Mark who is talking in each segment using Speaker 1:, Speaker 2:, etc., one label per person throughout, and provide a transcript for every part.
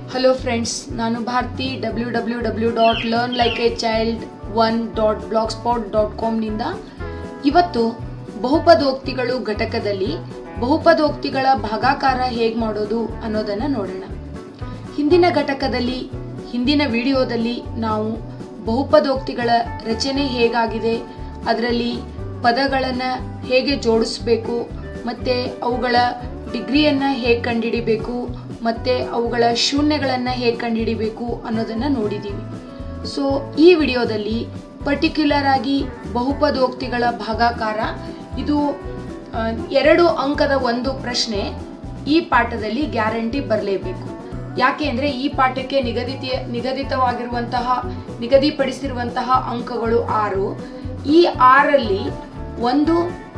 Speaker 1: hello friends ನಾನು Bharathi W W W dot learn like a child one dot blog spot dot ಕಾಮ್ನಿಂದ ಇವತ್ತು ಬಹುಪದೋಕ್ತಿಗಳು ಘಟಕದಲ್ಲಿ ಬಹುಪದೋಕ್ತಿಗಳ ಭಾಗಾಕಾರ ಹೇಗೆ ಮಾಡೋದು ಅನ್ನೋದನ್ನು ನೋಡೋಣ ಹಿಂದಿನ ಘಟಕದಲ್ಲಿ ಹಿಂದಿನ ವಿಡಿಯೋದಲ್ಲಿ ನಾವು ಬಹುಪದೋಕ್ತಿಗಳ ರಚನೆ ಹೇಗಾಗಿದೆ ಅದರಲ್ಲಿ ಪದಗಳನ್ನು ಹೇಗೆ ಜೋಡಿಸ್ಬೇಕು ಮತ್ತು ಅವುಗಳ ಡಿಗ್ರಿಯನ್ನು ಹೇಗೆ ಕಂಡುಹಿಡಿಬೇಕು ಮತ್ತು ಅವುಗಳ ಶೂನ್ಯಗಳನ್ನು ಹೇಗೆ ಕಂಡುಹಿಡಿಬೇಕು ಅನ್ನೋದನ್ನು ನೋಡಿದ್ದೀವಿ ಸೊ ಈ ವಿಡಿಯೋದಲ್ಲಿ ಪರ್ಟಿಕ್ಯುಲರ್ ಆಗಿ ಬಹುಪದೋಕ್ತಿಗಳ ಭಾಗಾಕಾರ ಇದು ಆ, ಎರಡು ಅಂಕದ ಒಂದು ಪ್ರಶ್ನೆ ಈ ಪಾಠದಲ್ಲಿ ಗ್ಯಾರಂಟಿ ಬರಲೇಬೇಕು ಯಾಕೆ ಅಂದರೆ ಈ ಪಾಠಕ್ಕೆ ನಿಗದಿತ ನಿಗದಿತವಾಗಿರುವಂತಹ ನಿಗದಿಪಡಿಸಿರುವಂತಹ ಅಂಕಗಳು ಆರು ಈ ಆರಲ್ಲಿ ಒಂದು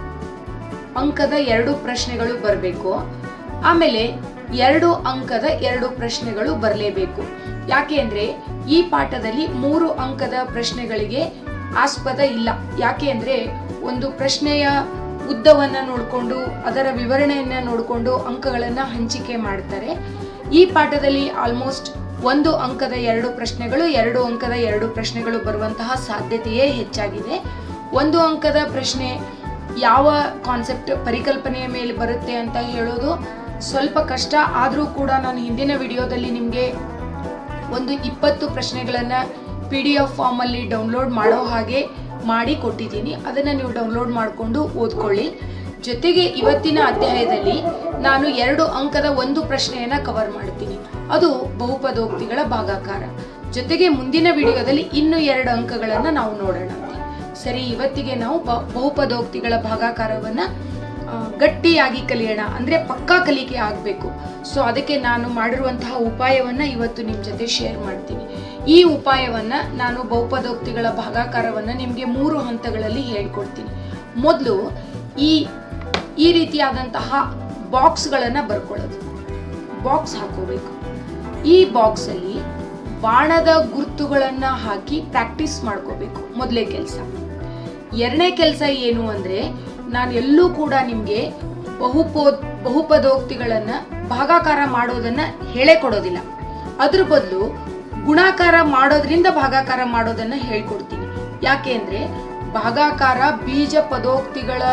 Speaker 1: ಅಂಕದ ಎರಡು ಪ್ರಶ್ನೆಗಳು ಬರಬೇಕು ಆಮೇಲೆ ಎರಡು ಅಂಕದ ಎರಡು ಪ್ರಶ್ನೆಗಳು ಬರಲೇಬೇಕು ಯಾಕೆ ಅಂದರೆ ಈ ಪಾಠದಲ್ಲಿ ಮೂರು ಅಂಕದ ಪ್ರಶ್ನೆಗಳಿಗೆ ಆಸ್ಪದ ಇಲ್ಲ ಯಾಕೆ ಅಂದರೆ ಒಂದು ಪ್ರಶ್ನೆಯ ಉದ್ದವನ್ನು ನೋಡಿಕೊಂಡು ಅದರ ವಿವರಣೆಯನ್ನು ನೋಡಿಕೊಂಡು ಅಂಕಗಳನ್ನು ಹಂಚಿಕೆ ಮಾಡ್ತಾರೆ ಈ ಪಾಠದಲ್ಲಿ ಆಲ್ಮೋಸ್ಟ್ ಒಂದು ಅಂಕದ ಎರಡು ಪ್ರಶ್ನೆಗಳು ಎರಡು ಅಂಕದ ಎರಡು ಪ್ರಶ್ನೆಗಳು ಬರುವಂತಹ ಸಾಧ್ಯತೆಯೇ ಹೆಚ್ಚಾಗಿದೆ ಒಂದು ಅಂಕದ ಪ್ರಶ್ನೆ ಯಾವ ಕಾನ್ಸೆಪ್ಟ್ ಪರಿಕಲ್ಪನೆಯ ಮೇಲೆ ಬರುತ್ತೆ ಅಂತ ಹೇಳೋದು ಸ್ವಲ್ಪ ಕಷ್ಟ ಆದರೂ ಕೂಡ ನಾನು ಹಿಂದಿನ ವಿಡಿಯೋದಲ್ಲಿ ನಿಮಗೆ ಒಂದು ಇಪ್ಪತ್ತು ಪ್ರಶ್ನೆಗಳನ್ನು ಪಿ ಡಿ ಎಫ್ ಫಾರ್ಮಲ್ಲಿ ಡೌನ್ಲೋಡ್ ಮಾಡೋ ಹಾಗೆ ಮಾಡಿ ಕೊಟ್ಟಿದ್ದೀನಿ ಅದನ್ನು ನೀವು ಡೌನ್ಲೋಡ್ ಮಾಡಿಕೊಂಡು ಓದ್ಕೊಳ್ಳಿ ಜೊತೆಗೆ ಇವತ್ತಿನ ಅಧ್ಯಾಯದಲ್ಲಿ ನಾನು ಎರಡು ಅಂಕದ ಒಂದು ಪ್ರಶ್ನೆಯನ್ನು ಕವರ್ ಮಾಡ್ತೀನಿ ಅದು ಬಹುಪದೋಕ್ತಿಗಳ ಭಾಗಾಕಾರ ಜೊತೆಗೆ ಮುಂದಿನ ವಿಡಿಯೋದಲ್ಲಿ ಇನ್ನು ಎರಡು ಅಂಕಗಳನ್ನು ನಾವು ನೋಡೋಣಂತೆ ಸರಿ ಇವತ್ತಿಗೆ ನಾವು ಬ- ಬಹುಪದೋಕ್ತಿಗಳ ಭಾಗಾಕಾರವನ್ನು ಆ, ಗಟ್ಟಿಯಾಗಿ ಕಲಿಯೋಣ ಅಂದರೆ ಪಕ್ಕಾ ಕಲಿಕೆ ಆಗಬೇಕು ಸೊ ಅದಕ್ಕೆ ನಾನು ಮಾಡಿರುವಂತಹ ಉಪಾಯವನ್ನು ಇವತ್ತು ನಿಮ್ಮ ಜೊತೆ ಶೇರ್ ಮಾಡ್ತೀನಿ ಈ ಉಪಾಯವನ್ನು ನಾನು ಬಹುಪದೋಕ್ತಿಗಳ ಭಾಗಾಕಾರವನ್ನು ನಿಮಗೆ ಮೂರು ಹಂತಗಳಲ್ಲಿ ಹೇಳ್ಕೊಡ್ತೀನಿ ಮೊದಲು ಈ ಈ ರೀತಿಯಾದಂತಹ ಬಾಕ್ಸ್ಗಳನ್ನು ಬರ್ಕೊಳ್ಳೋದು ಬಾಕ್ಸ್ ಹಾಕೋಬೇಕು ಈ ಬಾಕ್ಸಲ್ಲಿ ಬಾಣದ ಗುರುತುಗಳನ್ನು ಹಾಕಿ ಪ್ರಾಕ್ಟೀಸ್ ಮಾಡ್ಕೋಬೇಕು ಮೊದಲೇ ಕೆಲಸ ಎರಡನೇ ಕೆಲಸ ಏನು ಅಂದರೆ ನಾನು ಎಲ್ಲೂ ಕೂಡ ನಿಮಗೆ ಬಹುಪೋ ಬಹುಪದೋಕ್ತಿಗಳನ್ನು ಭಾಗಾಕಾರ ಮಾಡೋದನ್ನು ಹೇಳೇ ಕೊಡೋದಿಲ್ಲ ಅದ್ರ ಬದಲು ಗುಣಾಕಾರ ಮಾಡೋದ್ರಿಂದ ಭಾಗಾಕಾರ ಮಾಡೋದನ್ನು ಹೇಳ್ಕೊಡ್ತೀನಿ ಯಾಕೆ ಅಂದರೆ ಭಾಗಾಕಾರ ಬೀಜ ಪದೋಕ್ತಿಗಳ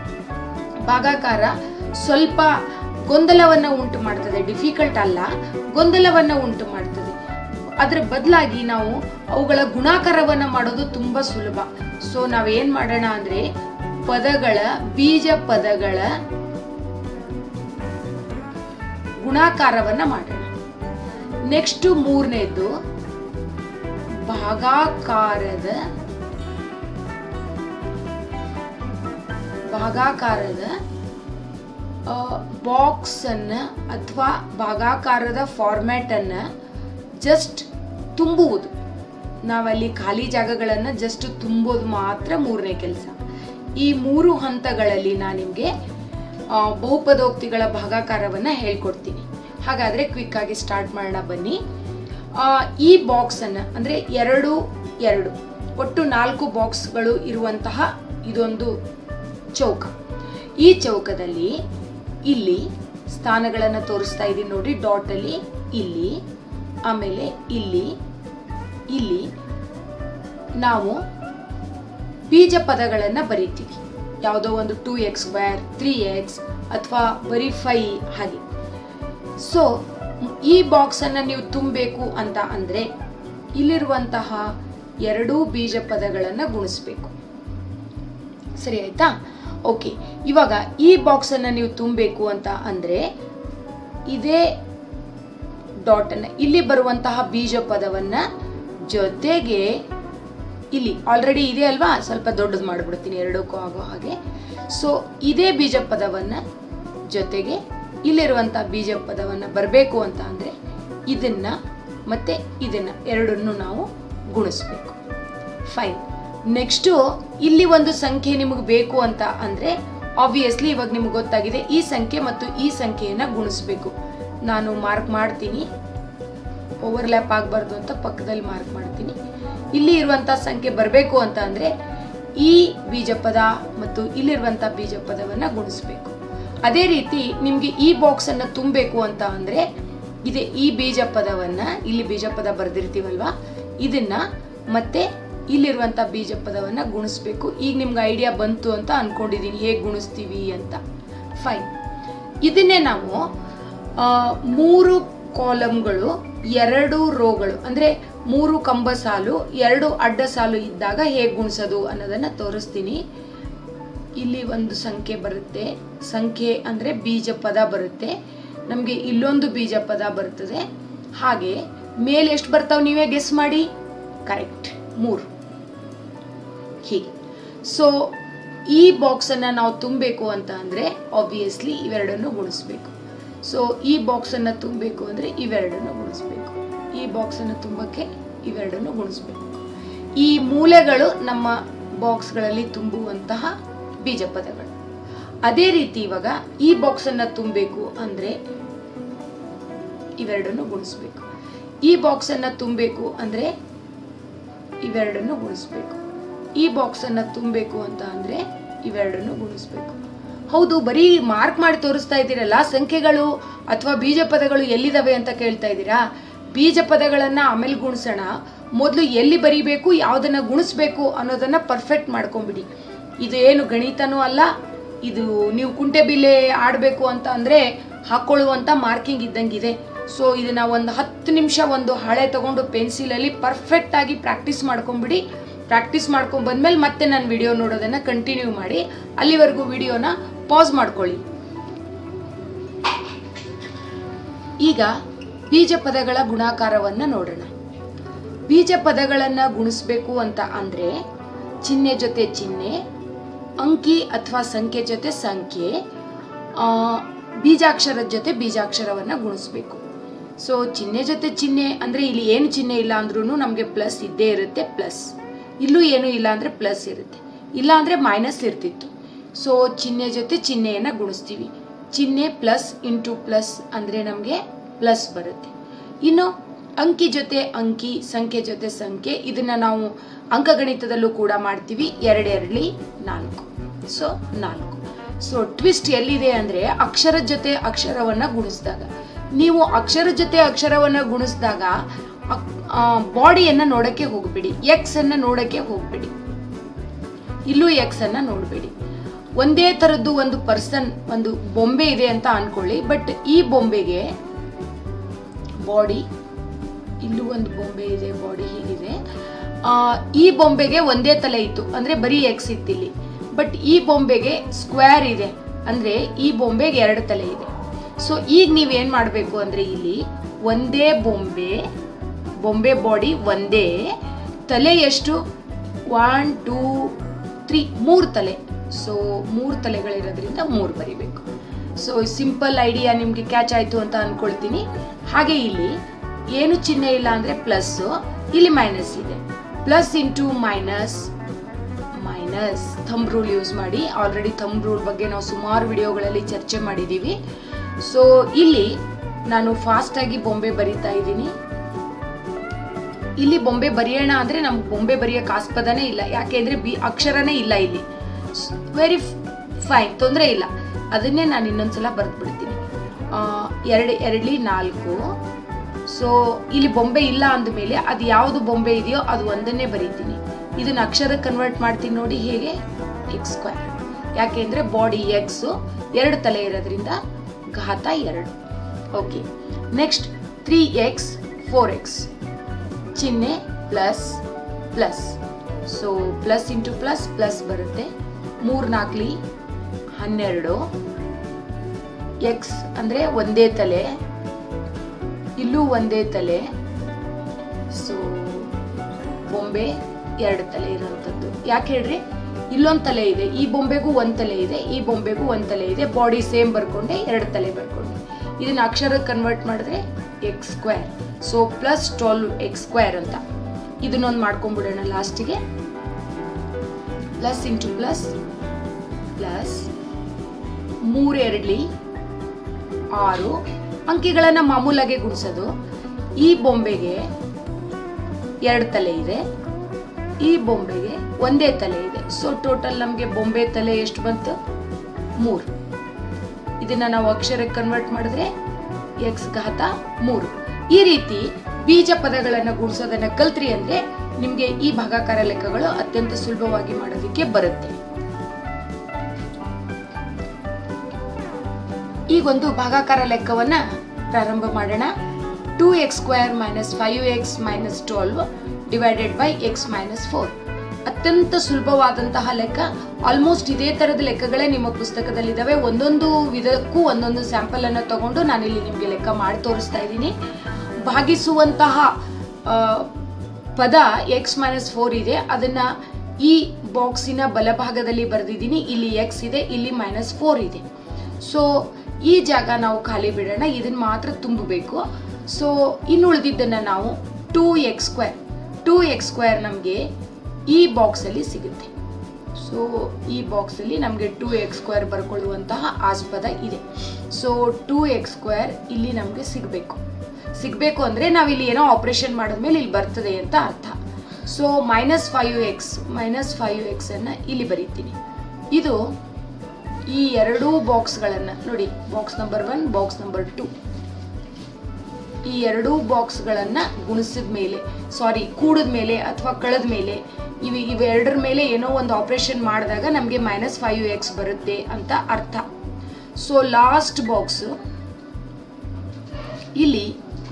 Speaker 1: ಭಾಗಾಕಾರ ಸ್ವಲ್ಪ ಗೊಂದಲವನ್ನು ಉಂಟು ಮಾಡ್ತದೆ ಡಿಫಿಕಲ್ಟ್ ಅಲ್ಲ ಗೊಂದಲವನ್ನು ಉಂಟು ಮಾಡ್ತದೆ ಅದರ ಬದಲಾಗಿ ನಾವು ಅವುಗಳ ಗುಣಾಕಾರವನ್ನು ಮಾಡೋದು ತುಂಬ ಸುಲಭ ಸೊ ನಾವೇನ್ ಮಾಡೋಣ ಅಂದ್ರೆ ಪದಗಳ ಬೀಜ ಪದಗಳ ಗುಣಾಕಾರವನ್ನ ಮಾಡೋಣ ನೆಕ್ಸ್ಟ್ ಮೂರನೇದು ಭಾಗಾಕಾರದ ಭಾಗಾಕಾರದ ಬಾಕ್ಸ್ ಅನ್ನ ಅಥವಾ ಭಾಗಾಕಾರದ ಫಾರ್ಮ್ಯಾಟ್ ಅನ್ನ ಜಸ್ಟ್ ತುಂಬುವುದು ನಾವಲ್ಲಿ ಖಾಲಿ ಜಾಗಗಳನ್ನು ಜಸ್ಟ್ ತುಂಬೋದು ಮಾತ್ರ ಮೂರನೇ ಕೆಲಸ ಈ ಮೂರು ಹಂತಗಳಲ್ಲಿ ನಾನು ನಿಮಗೆ ಬಹುಪದೋಕ್ತಿಗಳ ಭಾಗಾಕಾರವನ್ನು ಹೇಳ್ಕೊಡ್ತೀನಿ ಹಾಗಾದರೆ ಕ್ವಿಕ್ಕಾಗಿ ಸ್ಟಾರ್ಟ್ ಮಾಡೋಣ ಬನ್ನಿ ಆ, ಈ ಬಾಕ್ಸನ್ನು ಅಂದರೆ ಎರಡು ಎರಡು ಒಟ್ಟು ನಾಲ್ಕು ಬಾಕ್ಸ್ಗಳು ಇರುವಂತಹ ಇದೊಂದು ಚೌಕ ಈ ಚೌಕದಲ್ಲಿ ಇಲ್ಲಿ ಸ್ಥಾನಗಳನ್ನು ತೋರಿಸ್ತಾ ಇದ್ದೀನಿ ನೋಡಿ ಡಾಟಲ್ಲಿ ಇಲ್ಲಿ ಆಮೇಲೆ ಇಲ್ಲಿ ಇಲ್ಲಿ ನಾವು ಬೀಜ ಪದಗಳನ್ನು ಬರೀತೀವಿ ಯಾವುದೋ ಒಂದು two x square three x ಅಥವಾ ಬರೀ ಫೈ ಹಾಗೆ ಸೊ ಈ ಬಾಕ್ಸನ್ನು ನೀವು ತುಂಬಬೇಕು ಅಂತ ಅಂದರೆ ಇಲ್ಲಿರುವಂತಹ ಎರಡೂ ಬೀಜ ಪದಗಳನ್ನು ಗುಣಿಸ್ಬೇಕು ಸರಿ ಆಯ್ತಾ ಓಕೆ ಇವಾಗ ಈ ಬಾಕ್ಸನ್ನು ನೀವು ತುಂಬಬೇಕು ಅಂತ ಅಂದರೆ ಇದೇ ಡಾಟನ್ನು ಇಲ್ಲಿ ಬರುವಂತಹ ಬೀಜ ಪದವನ್ನು ಜೊತೆಗೆ ಇಲ್ಲಿ ಆಲ್ರೆಡಿ ಇದೆ ಅಲ್ವಾ ಸ್ವಲ್ಪ ದೊಡ್ಡದು ಮಾಡಿಬಿಡ್ತೀನಿ ಎರಡಕ್ಕೂ ಆಗೋ ಹಾಗೆ ಸೊ ಇದೇ ಬೀಜ ಪದವನ್ನು ಜೊತೆಗೆ ಇಲ್ಲಿರುವಂಥ ಬೀಜ ಪದವನ್ನು ಬರಬೇಕು ಅಂತ ಅಂದರೆ ಇದನ್ನು ಮತ್ತು ಇದನ್ನು ಎರಡನ್ನು ನಾವು ಗುಣಿಸ್ಬೇಕು ಫೈನ್ ನೆಕ್ಸ್ಟು ಇಲ್ಲಿ ಒಂದು ಸಂಖ್ಯೆ ನಿಮಗೆ ಬೇಕು ಅಂತ ಅಂದರೆ ಆಬ್ವಿಯಸ್ಲಿ ಇವಾಗ ನಿಮ್ಗೆ ಗೊತ್ತಾಗಿದೆ ಈ ಸಂಖ್ಯೆ ಮತ್ತು ಈ ಸಂಖ್ಯೆಯನ್ನು ಗುಣಿಸ್ಬೇಕು ನಾನು ಮಾರ್ಕ್ ಮಾಡ್ತೀನಿ ಓವರ್ಲ್ಯಾಪ್ ಆಗಬಾರ್ದು ಅಂತ ಪಕ್ಕದಲ್ಲಿ ಮಾರ್ಕ್ ಮಾಡ್ತೀನಿ ಇಲ್ಲಿ ಇರುವಂಥ ಸಂಖ್ಯೆ ಬರಬೇಕು ಅಂತ ಅಂದರೆ ಈ ಬೀಜಪದ ಮತ್ತು ಇಲ್ಲಿರುವಂಥ ಬೀಜಪದವನ್ನು ಗುಣಿಸ್ಬೇಕು ಅದೇ ರೀತಿ ನಿಮಗೆ ಈ ಬಾಕ್ಸನ್ನು ತುಂಬಬೇಕು ಅಂತ ಅಂದರೆ ಇದೆ ಈ ಬೀಜ ಪದವನ್ನ ಇಲ್ಲಿ ಬೀಜ ಪದ ಬರೆದಿರ್ತೀವಲ್ವಾ ಇದನ್ನ ಮತ್ತೆ ಇಲ್ಲಿರುವಂತ ಬೀಜ ಪದವನ್ನ ಗುಣಿಸ್ಬೇಕು ಈಗ ನಿಮ್ಗೆ ಐಡಿಯಾ ಬಂತು ಅಂತ ಅನ್ಕೊಂಡಿದೀನಿ ಹೇಗೆ ಗುಣಿಸ್ತೀವಿ ಅಂತ ಫೈನ್ ಇದನ್ನೇ ನಾವು ಆ, ಮೂರು ಕಾಲಮ್ಗಳು ಎರಡು ರೋಗಳು ಅಂದ್ರೆ ಮೂರು ಕಂಬ ಸಾಲು ಎರಡು ಅಡ್ಡ ಸಾಲು ಇದ್ದಾಗ ಹೇಗೆ ಗುಣಿಸೋದು ಅನ್ನೋದನ್ನ ತೋರಿಸ್ತೀನಿ ಇಲ್ಲಿ ಒಂದು ಸಂಖ್ಯೆ ಬರುತ್ತೆ ಸಂಖ್ಯೆ ಅಂದ್ರೆ ಬೀಜ ಪದ ಬರುತ್ತೆ ನಮಗೆ ಇಲ್ಲೊಂದು ಬೀಜ ಪದ ಬರ್ತದೆ ಹಾಗೆ ಮೇಲೆ ಎಷ್ಟು ಬರ್ತಾವ ನೀವೇ ಗೆಸ್ ಮಾಡಿ ಕರೆಕ್ಟ್ ಮೂರು ಹೀಗೆ ಸೊ ಈ ಬಾಕ್ಸನ್ನು ನಾವು ತುಂಬಬೇಕು ಅಂತ ಅಂದರೆ ಆಬ್ವಿಯಸ್ಲಿ ಇವೆರಡನ್ನು ಗುಣಿಸ್ಬೇಕು ಸೊ ಈ ಬಾಕ್ಸನ್ನು ತುಂಬಬೇಕು ಅಂದರೆ ಇವೆರಡನ್ನು ಗುಣಿಸ್ಬೇಕು ಈ ಬಾಕ್ಸನ್ನು ತುಂಬಕ್ಕೆ ಇವೆರಡನ್ನು ಗುಣಿಸ್ಬೇಕು ಈ ಮೂಲೆಗಳು ನಮ್ಮ ಬಾಕ್ಸ್ಗಳಲ್ಲಿ ತುಂಬುವಂತಹ ಬೀಜ ಪದಗಳು ಅದೇ ರೀತಿ ಇವಾಗ ಈ ಬಾಕ್ಸನ್ನು ತುಂಬಬೇಕು ಅಂದರೆ ಇವೆರಡನ್ನು ಗುಣಿಸ್ಬೇಕು ಈ ಬಾಕ್ಸನ್ನು ತುಂಬಬೇಕು ಅಂದರೆ ಇವೆರಡನ್ನು ಗುಣಿಸ್ಬೇಕು ಈ ಬಾಕ್ಸನ್ನು ತುಂಬಬೇಕು ಅಂತ ಅಂದರೆ ಇವೆರಡನ್ನು ಗುಣಿಸ್ಬೇಕು ಹೌದು ಬರೀ ಮಾರ್ಕ್ ಮಾಡಿ ತೋರಿಸ್ತಾ ಇದ್ದೀರಲ್ಲ ಸಂಖ್ಯೆಗಳು ಅಥವಾ ಬೀಜ ಪದಗಳು ಎಲ್ಲಿದಾವೆ ಅಂತ ಕೇಳ್ತಾ ಇದ್ದೀರಾ ಬೀಜ ಪದಗಳನ್ನು ಆಮೇಲೆ ಗುಣಿಸೋಣ ಮೊದಲು ಎಲ್ಲಿ ಬರೀಬೇಕು ಯಾವುದನ್ನ ಗುಣಿಸ್ಬೇಕು ಅನ್ನೋದನ್ನ ಪರ್ಫೆಕ್ಟ್ ಮಾಡ್ಕೊಂಬಿಡಿ ಇದು ಏನು ಗಣಿತನೂ ಅಲ್ಲ ಇದು ನೀವು ಕುಂಟೆ ಬಿಲ್ಲೆ ಆಡಬೇಕು ಅಂತ ಅಂದರೆ ಹಾಕೊಳ್ಳುವಂಥ ಮಾರ್ಕಿಂಗ್ ಇದ್ದಂಗಿದೆ ಸೊ ಇದನ್ನ ಒಂದು ಹತ್ತು ನಿಮಿಷ ಒಂದು ಹಳೆ ತಗೊಂಡು ಪೆನ್ಸಿಲಲ್ಲಿ ಪರ್ಫೆಕ್ಟ್ ಆಗಿ ಪ್ರಾಕ್ಟೀಸ್ ಮಾಡ್ಕೊಂಬಿಡಿ ಪ್ರಾಕ್ಟೀಸ್ ಮಾಡ್ಕೊಂಡ್ ಬಂದ್ಮೇಲೆ ಮತ್ತೆ ನಾನು ವಿಡಿಯೋ ನೋಡೋದನ್ನ ಕಂಟಿನ್ಯೂ ಮಾಡಿ ಅಲ್ಲಿವರೆಗೂ ವಿಡಿಯೋನ ಪಾಸ್ ಮಾಡ್ಕೊಳ್ಳಿ ಈಗ ಬೀಜ ಪದಗಳ ಗುಣಾಕಾರವನ್ನ ನೋಡೋಣ ಬೀಜ ಪದಗಳನ್ನ ಗುಣಿಸ್ಬೇಕು ಅಂತ ಅಂದ್ರೆ ಚಿಹ್ನೆ ಜೊತೆ ಚಿಹ್ನೆ ಅಂಕಿ ಅಥವಾ ಸಂಖ್ಯೆ ಜೊತೆ ಸಂಖ್ಯೆ ಆ, ಬೀಜಾಕ್ಷರದ ಜೊತೆ ಬೀಜಾಕ್ಷರವನ್ನ ಗುಣಿಸ್ಬೇಕು ಸೊ ಚಿಹ್ನೆ ಜೊತೆ ಚಿಹ್ನೆ ಅಂದ್ರೆ ಇಲ್ಲಿ ಏನು ಚಿಹ್ನೆ ಇಲ್ಲ ಅಂದ್ರೂ ನಮಗೆ ಪ್ಲಸ್ ಇದ್ದೇ ಇರುತ್ತೆ ಪ್ಲಸ್ ಇಲ್ಲೂ ಏನು ಇಲ್ಲ ಅಂದ್ರೆ ಪ್ಲಸ್ ಇರುತ್ತೆ ಇಲ್ಲ ಅಂದ್ರೆ ಮೈನಸ್ ಇರ್ತಿತ್ತು ಸೊ ಚಿಹ್ನೆ ಜೊತೆ ಚಿಹ್ನೆಯನ್ನ ಗುಣಿಸ್ತೀವಿ ಚಿಹ್ನೆ ಪ್ಲಸ್ ಇಂಟು ಪ್ಲಸ್ ಅಂದ್ರೆ ನಮಗೆ ಪ್ಲಸ್ ಬರುತ್ತೆ ಇನ್ನು ಅಂಕಿ ಜೊತೆ ಅಂಕಿ ಸಂಖ್ಯೆ ಜೊತೆ ಸಂಖ್ಯೆ ಇದನ್ನ ನಾವು ಅಂಕಗಣಿತದಲ್ಲೂ ಕೂಡ ಮಾಡ್ತೀವಿ ಎರಡೆರಡ್ಲಿ ನಾಲ್ಕು ಸೊ ನಾಲ್ಕು ಸೊ ಟ್ವಿಸ್ಟ್ ಎಲ್ಲಿದೆ ಅಂದ್ರೆ ಅಕ್ಷರದ ಜೊತೆ ಅಕ್ಷರವನ್ನ ಗುಣಿಸಿದಾಗ ನೀವು ಅಕ್ಷರ ಜೊತೆ ಅಕ್ಷರವನ್ನ ಗುಣಿಸಿದಾಗ ಬಾಡಿಯನ್ನ ನೋಡಕ್ಕೆ ಹೋಗ್ಬೇಡಿ ಎಕ್ಸ್ ಅನ್ನ ನೋಡಕ್ಕೆ ಹೋಗ್ಬೇಡಿ ಇಲ್ಲೂ ಎಕ್ಸ್ ಅನ್ನ ನೋಡಬೇಡಿ ಒಂದೇ ತರದ್ದು ಒಂದು ಪರ್ಸನ್ ಒಂದು ಬೊಂಬೆ ಇದೆ ಅಂತ ಅನ್ಕೊಳ್ಳಿ ಬಟ್ ಈ ಬೊಂಬೆಗೆ ಬಾಡಿ ಇಲ್ಲೂ ಒಂದು ಬೊಂಬೆ ಇದೆ ಬಾಡಿ ಹೀಗಿದೆ ಆ, ಈ ಬೊಂಬೆಗೆ ಒಂದೇ ತಲೆ ಇತ್ತು ಅಂದ್ರೆ ಬರೀ ಎಕ್ಸ್ ಇತ್ತಿಲ್ಲಿ ಬಟ್ ಈ ಬೊಂಬೆಗೆ ಸ್ಕ್ವೇರ್ ಇದೆ ಅಂದ್ರೆ ಈ ಬೊಂಬೆಗೆ ಎರಡು ತಲೆ ಇದೆ ಸೊ ಈಗ ನೀವೇನ್ ಮಾಡಬೇಕು ಅಂದ್ರೆ ಇಲ್ಲಿ ಒಂದೇ ಬೊಂಬೆ ಬೊಂಬೆ ಬಾಡಿ ಒಂದೇ ತಲೆ ಎಷ್ಟು ಒನ್ ಟೂ ತ್ರೀ ಮೂರು ತಲೆ ಸೊ ಮೂರು ತಲೆಗಳಿರೋದ್ರಿಂದ ಮೂರು ಬರಿಬೇಕು ಸೊ ಸಿಂಪಲ್ ಐಡಿಯಾ ನಿಮಗೆ ಕ್ಯಾಚ್ ಆಯ್ತು ಅಂತ ಅನ್ಕೊಳ್ತೀನಿ ಹಾಗೆ ಇಲ್ಲಿ ಏನು ಚಿಹ್ನೆ ಇಲ್ಲ ಅಂದ್ರೆ ಪ್ಲಸ್ ಇಲ್ಲಿ ಮೈನಸ್ ಇದೆ plus into minus minus thumb rule use ಮಾಡಿ ಆಲ್ರೆಡಿ ಥಂಬ್ ರೂಲ್ ಬಗ್ಗೆ ನಾವು ಸುಮಾರು ವಿಡಿಯೋಗಳಲ್ಲಿ ಚರ್ಚೆ ಮಾಡಿದ್ದೀವಿ ಸೊ ಇಲ್ಲಿ ನಾನು ಫಾಸ್ಟ್ ಆಗಿ ಬೊಂಬೆ ಬರಿತಾ ಇದ್ದೀನಿ ಇಲ್ಲಿ ಬೊಂಬೆ ಬರೆಯೋಣ ಅಂದ್ರೆ ನಮ್ಗೆ ಬೊಂಬೆ ಬರೆಯೋಕೆ ಆಸ್ಪದನೇ ಇಲ್ಲ ಯಾಕೆಂದ್ರೆ ಬಿ ಅಕ್ಷರನೇ ಇಲ್ಲ ಇಲ್ಲಿ ವೆರಿ ಫೈನ್ ತೊಂದರೆ ಇಲ್ಲ ಅದನ್ನೇ ನಾನು ಇನ್ನೊಂದ್ಸಲ ಬರ್ದ್ಬಿಡ್ತೀನಿ ಎರಡು ಎರಡ್ಲಿ ನಾಲ್ಕು ಸೊ ಇಲ್ಲಿ ಬೊಂಬೆ ಇಲ್ಲ ಅಂದಮೇಲೆ ಅದು ಯಾವುದು ಬೊಂಬೆ ಇದೆಯೋ ಅದು ಒಂದನ್ನೇ ಬರೀತೀನಿ ಇದನ್ನ ಅಕ್ಷರ ಕನ್ವರ್ಟ್ ಮಾಡ್ತೀನಿ ನೋಡಿ ಹೇಗೆ ಎಕ್ಸ್ ಸ್ಕ್ವೇರ್ ಯಾಕೆಂದ್ರೆ ಬಾಡಿ ಎಕ್ಸ್ ಎರಡು ತಲೆ ಇರೋದ್ರಿಂದ ಘಾತ ಎರಡು okay next three x four x ಚಿಹ್ನೆ plus plus so plus into plus plus ಬರುತ್ತೆ ಮೂರ್ ನಾಲ್ಕಲಿ ಹನ್ನೆರಡು ಎಕ್ಸ್ ಅಂದ್ರೆ ಒಂದೇ ತಲೆ ಇಲ್ಲೂ ಒಂದೇ ತಲೆ ಸೊ ಬೊಂಬೆ ಎರಡು ತಲೆ ಇರೋಂಥದ್ದು ಯಾಕೆ ಹೇಳ್ರಿ ಇಲ್ಲೊಂದು ತಲೆ ಇದೆ ಈ ಬೊಂಬೆಗೂ ಒಂದ್ ತಲೆ ಇದೆ ಈ ಬೊಂಬೆಗೂ ಒಂದ್ ತಲೆ ಇದೆ ಬಾಡಿ ಸೇಮ್ ಬರ್ಕೊಂಡೆ ಎರಡು ತಲೆ ಬರ್ಕೊಂಡೆ ಇದನ್ನ ಅಕ್ಷರ ಕನ್ವರ್ಟ್ ಮಾಡಿದ್ರೆ x square so plus twelve x square ಅಂತ ಇದನ್ನೊಂದು ಮಾಡ್ಕೊಂಡ್ಬಿಡೋಣ ಲಾಸ್ಟಿಗೆ ಪ್ಲಸ್ ಇಂಟು ಪ್ಲಸ್ ಪ್ಲಸ್ ಮೂರು ಎರಡ್ಲಿ ಆರು ಅಂಕಿಗಳನ್ನ ಮಾಮೂಲಾಗೆ ಗುಣಿಸೋದು ಈ ಬೊಂಬೆಗೆ ಎರಡು ತಲೆ ಇದೆ ಈ ಬೊಂಬೆಗೆ ಒಂದೇ ತಲೆ ಇದೆ ಸೊ ಟೋಟಲ್ ನಮಗೆ ಬೊಂಬೆ ತಲೆ ಎಷ್ಟು ಬಂತು ಮೂರು ಇದನ್ನ ನಾವು ಅಕ್ಷರಕ್ಕೆ ಕನ್ವರ್ಟ್ ಮಾಡಿದ್ರೆ ಎಕ್ಸ್ ಘಾತ ಮೂರು ಈ ರೀತಿ ಬೀಜ ಪದಗಳನ್ನು ಗುಣಿಸೋದನ್ನ ಕಲ್ತ್ರಿ ಅಂದ್ರೆ ನಿಮ್ಗೆ ಈ ಭಾಗಾಕಾರ ಲೆಕ್ಕಗಳು ಅತ್ಯಂತ ಸುಲಭವಾಗಿ ಮಾಡೋದಕ್ಕೆ ಬರುತ್ತೆ ಈಗೊಂದು ಭಾಗಾಕಾರ ಲೆಕ್ಕವನ್ನ ಪ್ರಾರಂಭ ಮಾಡೋಣ two x square minus five x minus twelve divided by x minus four ಅತ್ಯಂತ ಸುಲಭವಾದಂತಹ ಲೆಕ್ಕ ಆಲ್ಮೋಸ್ಟ್ ಇದೇ ತರದ ಲೆಕ್ಕಗಳೇ ನಿಮ್ಮ ಪುಸ್ತಕದಲ್ಲಿದ್ದಾವೆ ಒಂದೊಂದು ವಿಧಕ್ಕೂ ಒಂದೊಂದು ಸ್ಯಾಂಪಲ್ ಅನ್ನು ತಗೊಂಡು ನಾನಿಲ್ಲಿ ನಿಮಗೆ ಲೆಕ್ಕ ಮಾಡಿ ತೋರಿಸ್ತಾ ಇದ್ದೀನಿ ಭಾಗಿಸುವಂತಹ ಆ, ಪದ ಎಕ್ಸ್ ಮೈನಸ್ ಫೋರ್ ಇದೆ ಅದನ್ನ ಈ ಬಾಕ್ಸಿನ ಬಲಭಾಗದಲ್ಲಿ ಬರೆದಿದ್ದೀನಿ ಇಲ್ಲಿ ಎಕ್ಸ್ ಇದೆ ಇಲ್ಲಿ ಮೈನಸ್ ಫೋರ್ ಇದೆ ಸೊ ಈ ಜಾಗ ನಾವು ಖಾಲಿ ಬಿಡೋಣ ಇದನ್ನ ಮಾತ್ರ ತುಂಬಬೇಕು ಸೊ ಇನ್ನು ಉಳಿದಿದ್ದನ್ನು ನಾವು two x square two x square ನಮಗೆ ಈ ಬಾಕ್ಸಲ್ಲಿ ಸಿಗುತ್ತೆ ಸೊ ಈ ಬಾಕ್ಸಲ್ಲಿ ನಮಗೆ ಟೂ ಎಕ್ಸ್ ಸ್ಕ್ವೇರ್ ಬರ್ಕೊಳ್ಳುವಂತಹ ಆಸ್ಪದ ಇದೆ ಸೊ ಟೂ ಎಕ್ಸ್ ಸ್ಕ್ವೇರ್ ಇಲ್ಲಿ ನಮಗೆ ಸಿಗಬೇಕು ಸಿಗಬೇಕು ಅಂದರೆ ನಾವಿಲ್ಲಿ ಏನೋ ಆಪರೇಷನ್ ಮಾಡಿದ್ಮೇಲೆ ಇಲ್ಲಿ ಬರ್ತದೆ ಅಂತ ಅರ್ಥ so minus five x minus five ಎಕ್ಸನ್ನು ಇಲ್ಲಿ ಬರೀತೀನಿ ಇದು ಈ ಎರಡೂ ಬಾಕ್ಸ್ಗಳನ್ನು ನೋಡಿ box number one box number two ಈ ಎರಡೂ ಬಾಕ್ಸ್ಗಳನ್ನು ಗುಣಿಸಿದ ಮೇಲೆ ಸಾರಿ ಕೂಡಿದ ಮೇಲೆ ಅಥವಾ ಕಳೆದ ಮೇಲೆ ಇವು ಇವೆರಡರ ಮೇಲೆ ಏನೋ ಒಂದು ಆಪರೇಷನ್ ಮಾಡಿದಾಗ ನಮಗೆ ಮೈನಸ್ ಫೈವ್ ಎಕ್ಸ್ ಬರುತ್ತೆ ಅಂತ ಅರ್ಥ ಸೊ ಲಾಸ್ಟ್ ಬಾಕ್ಸ್ ಇಲ್ಲಿ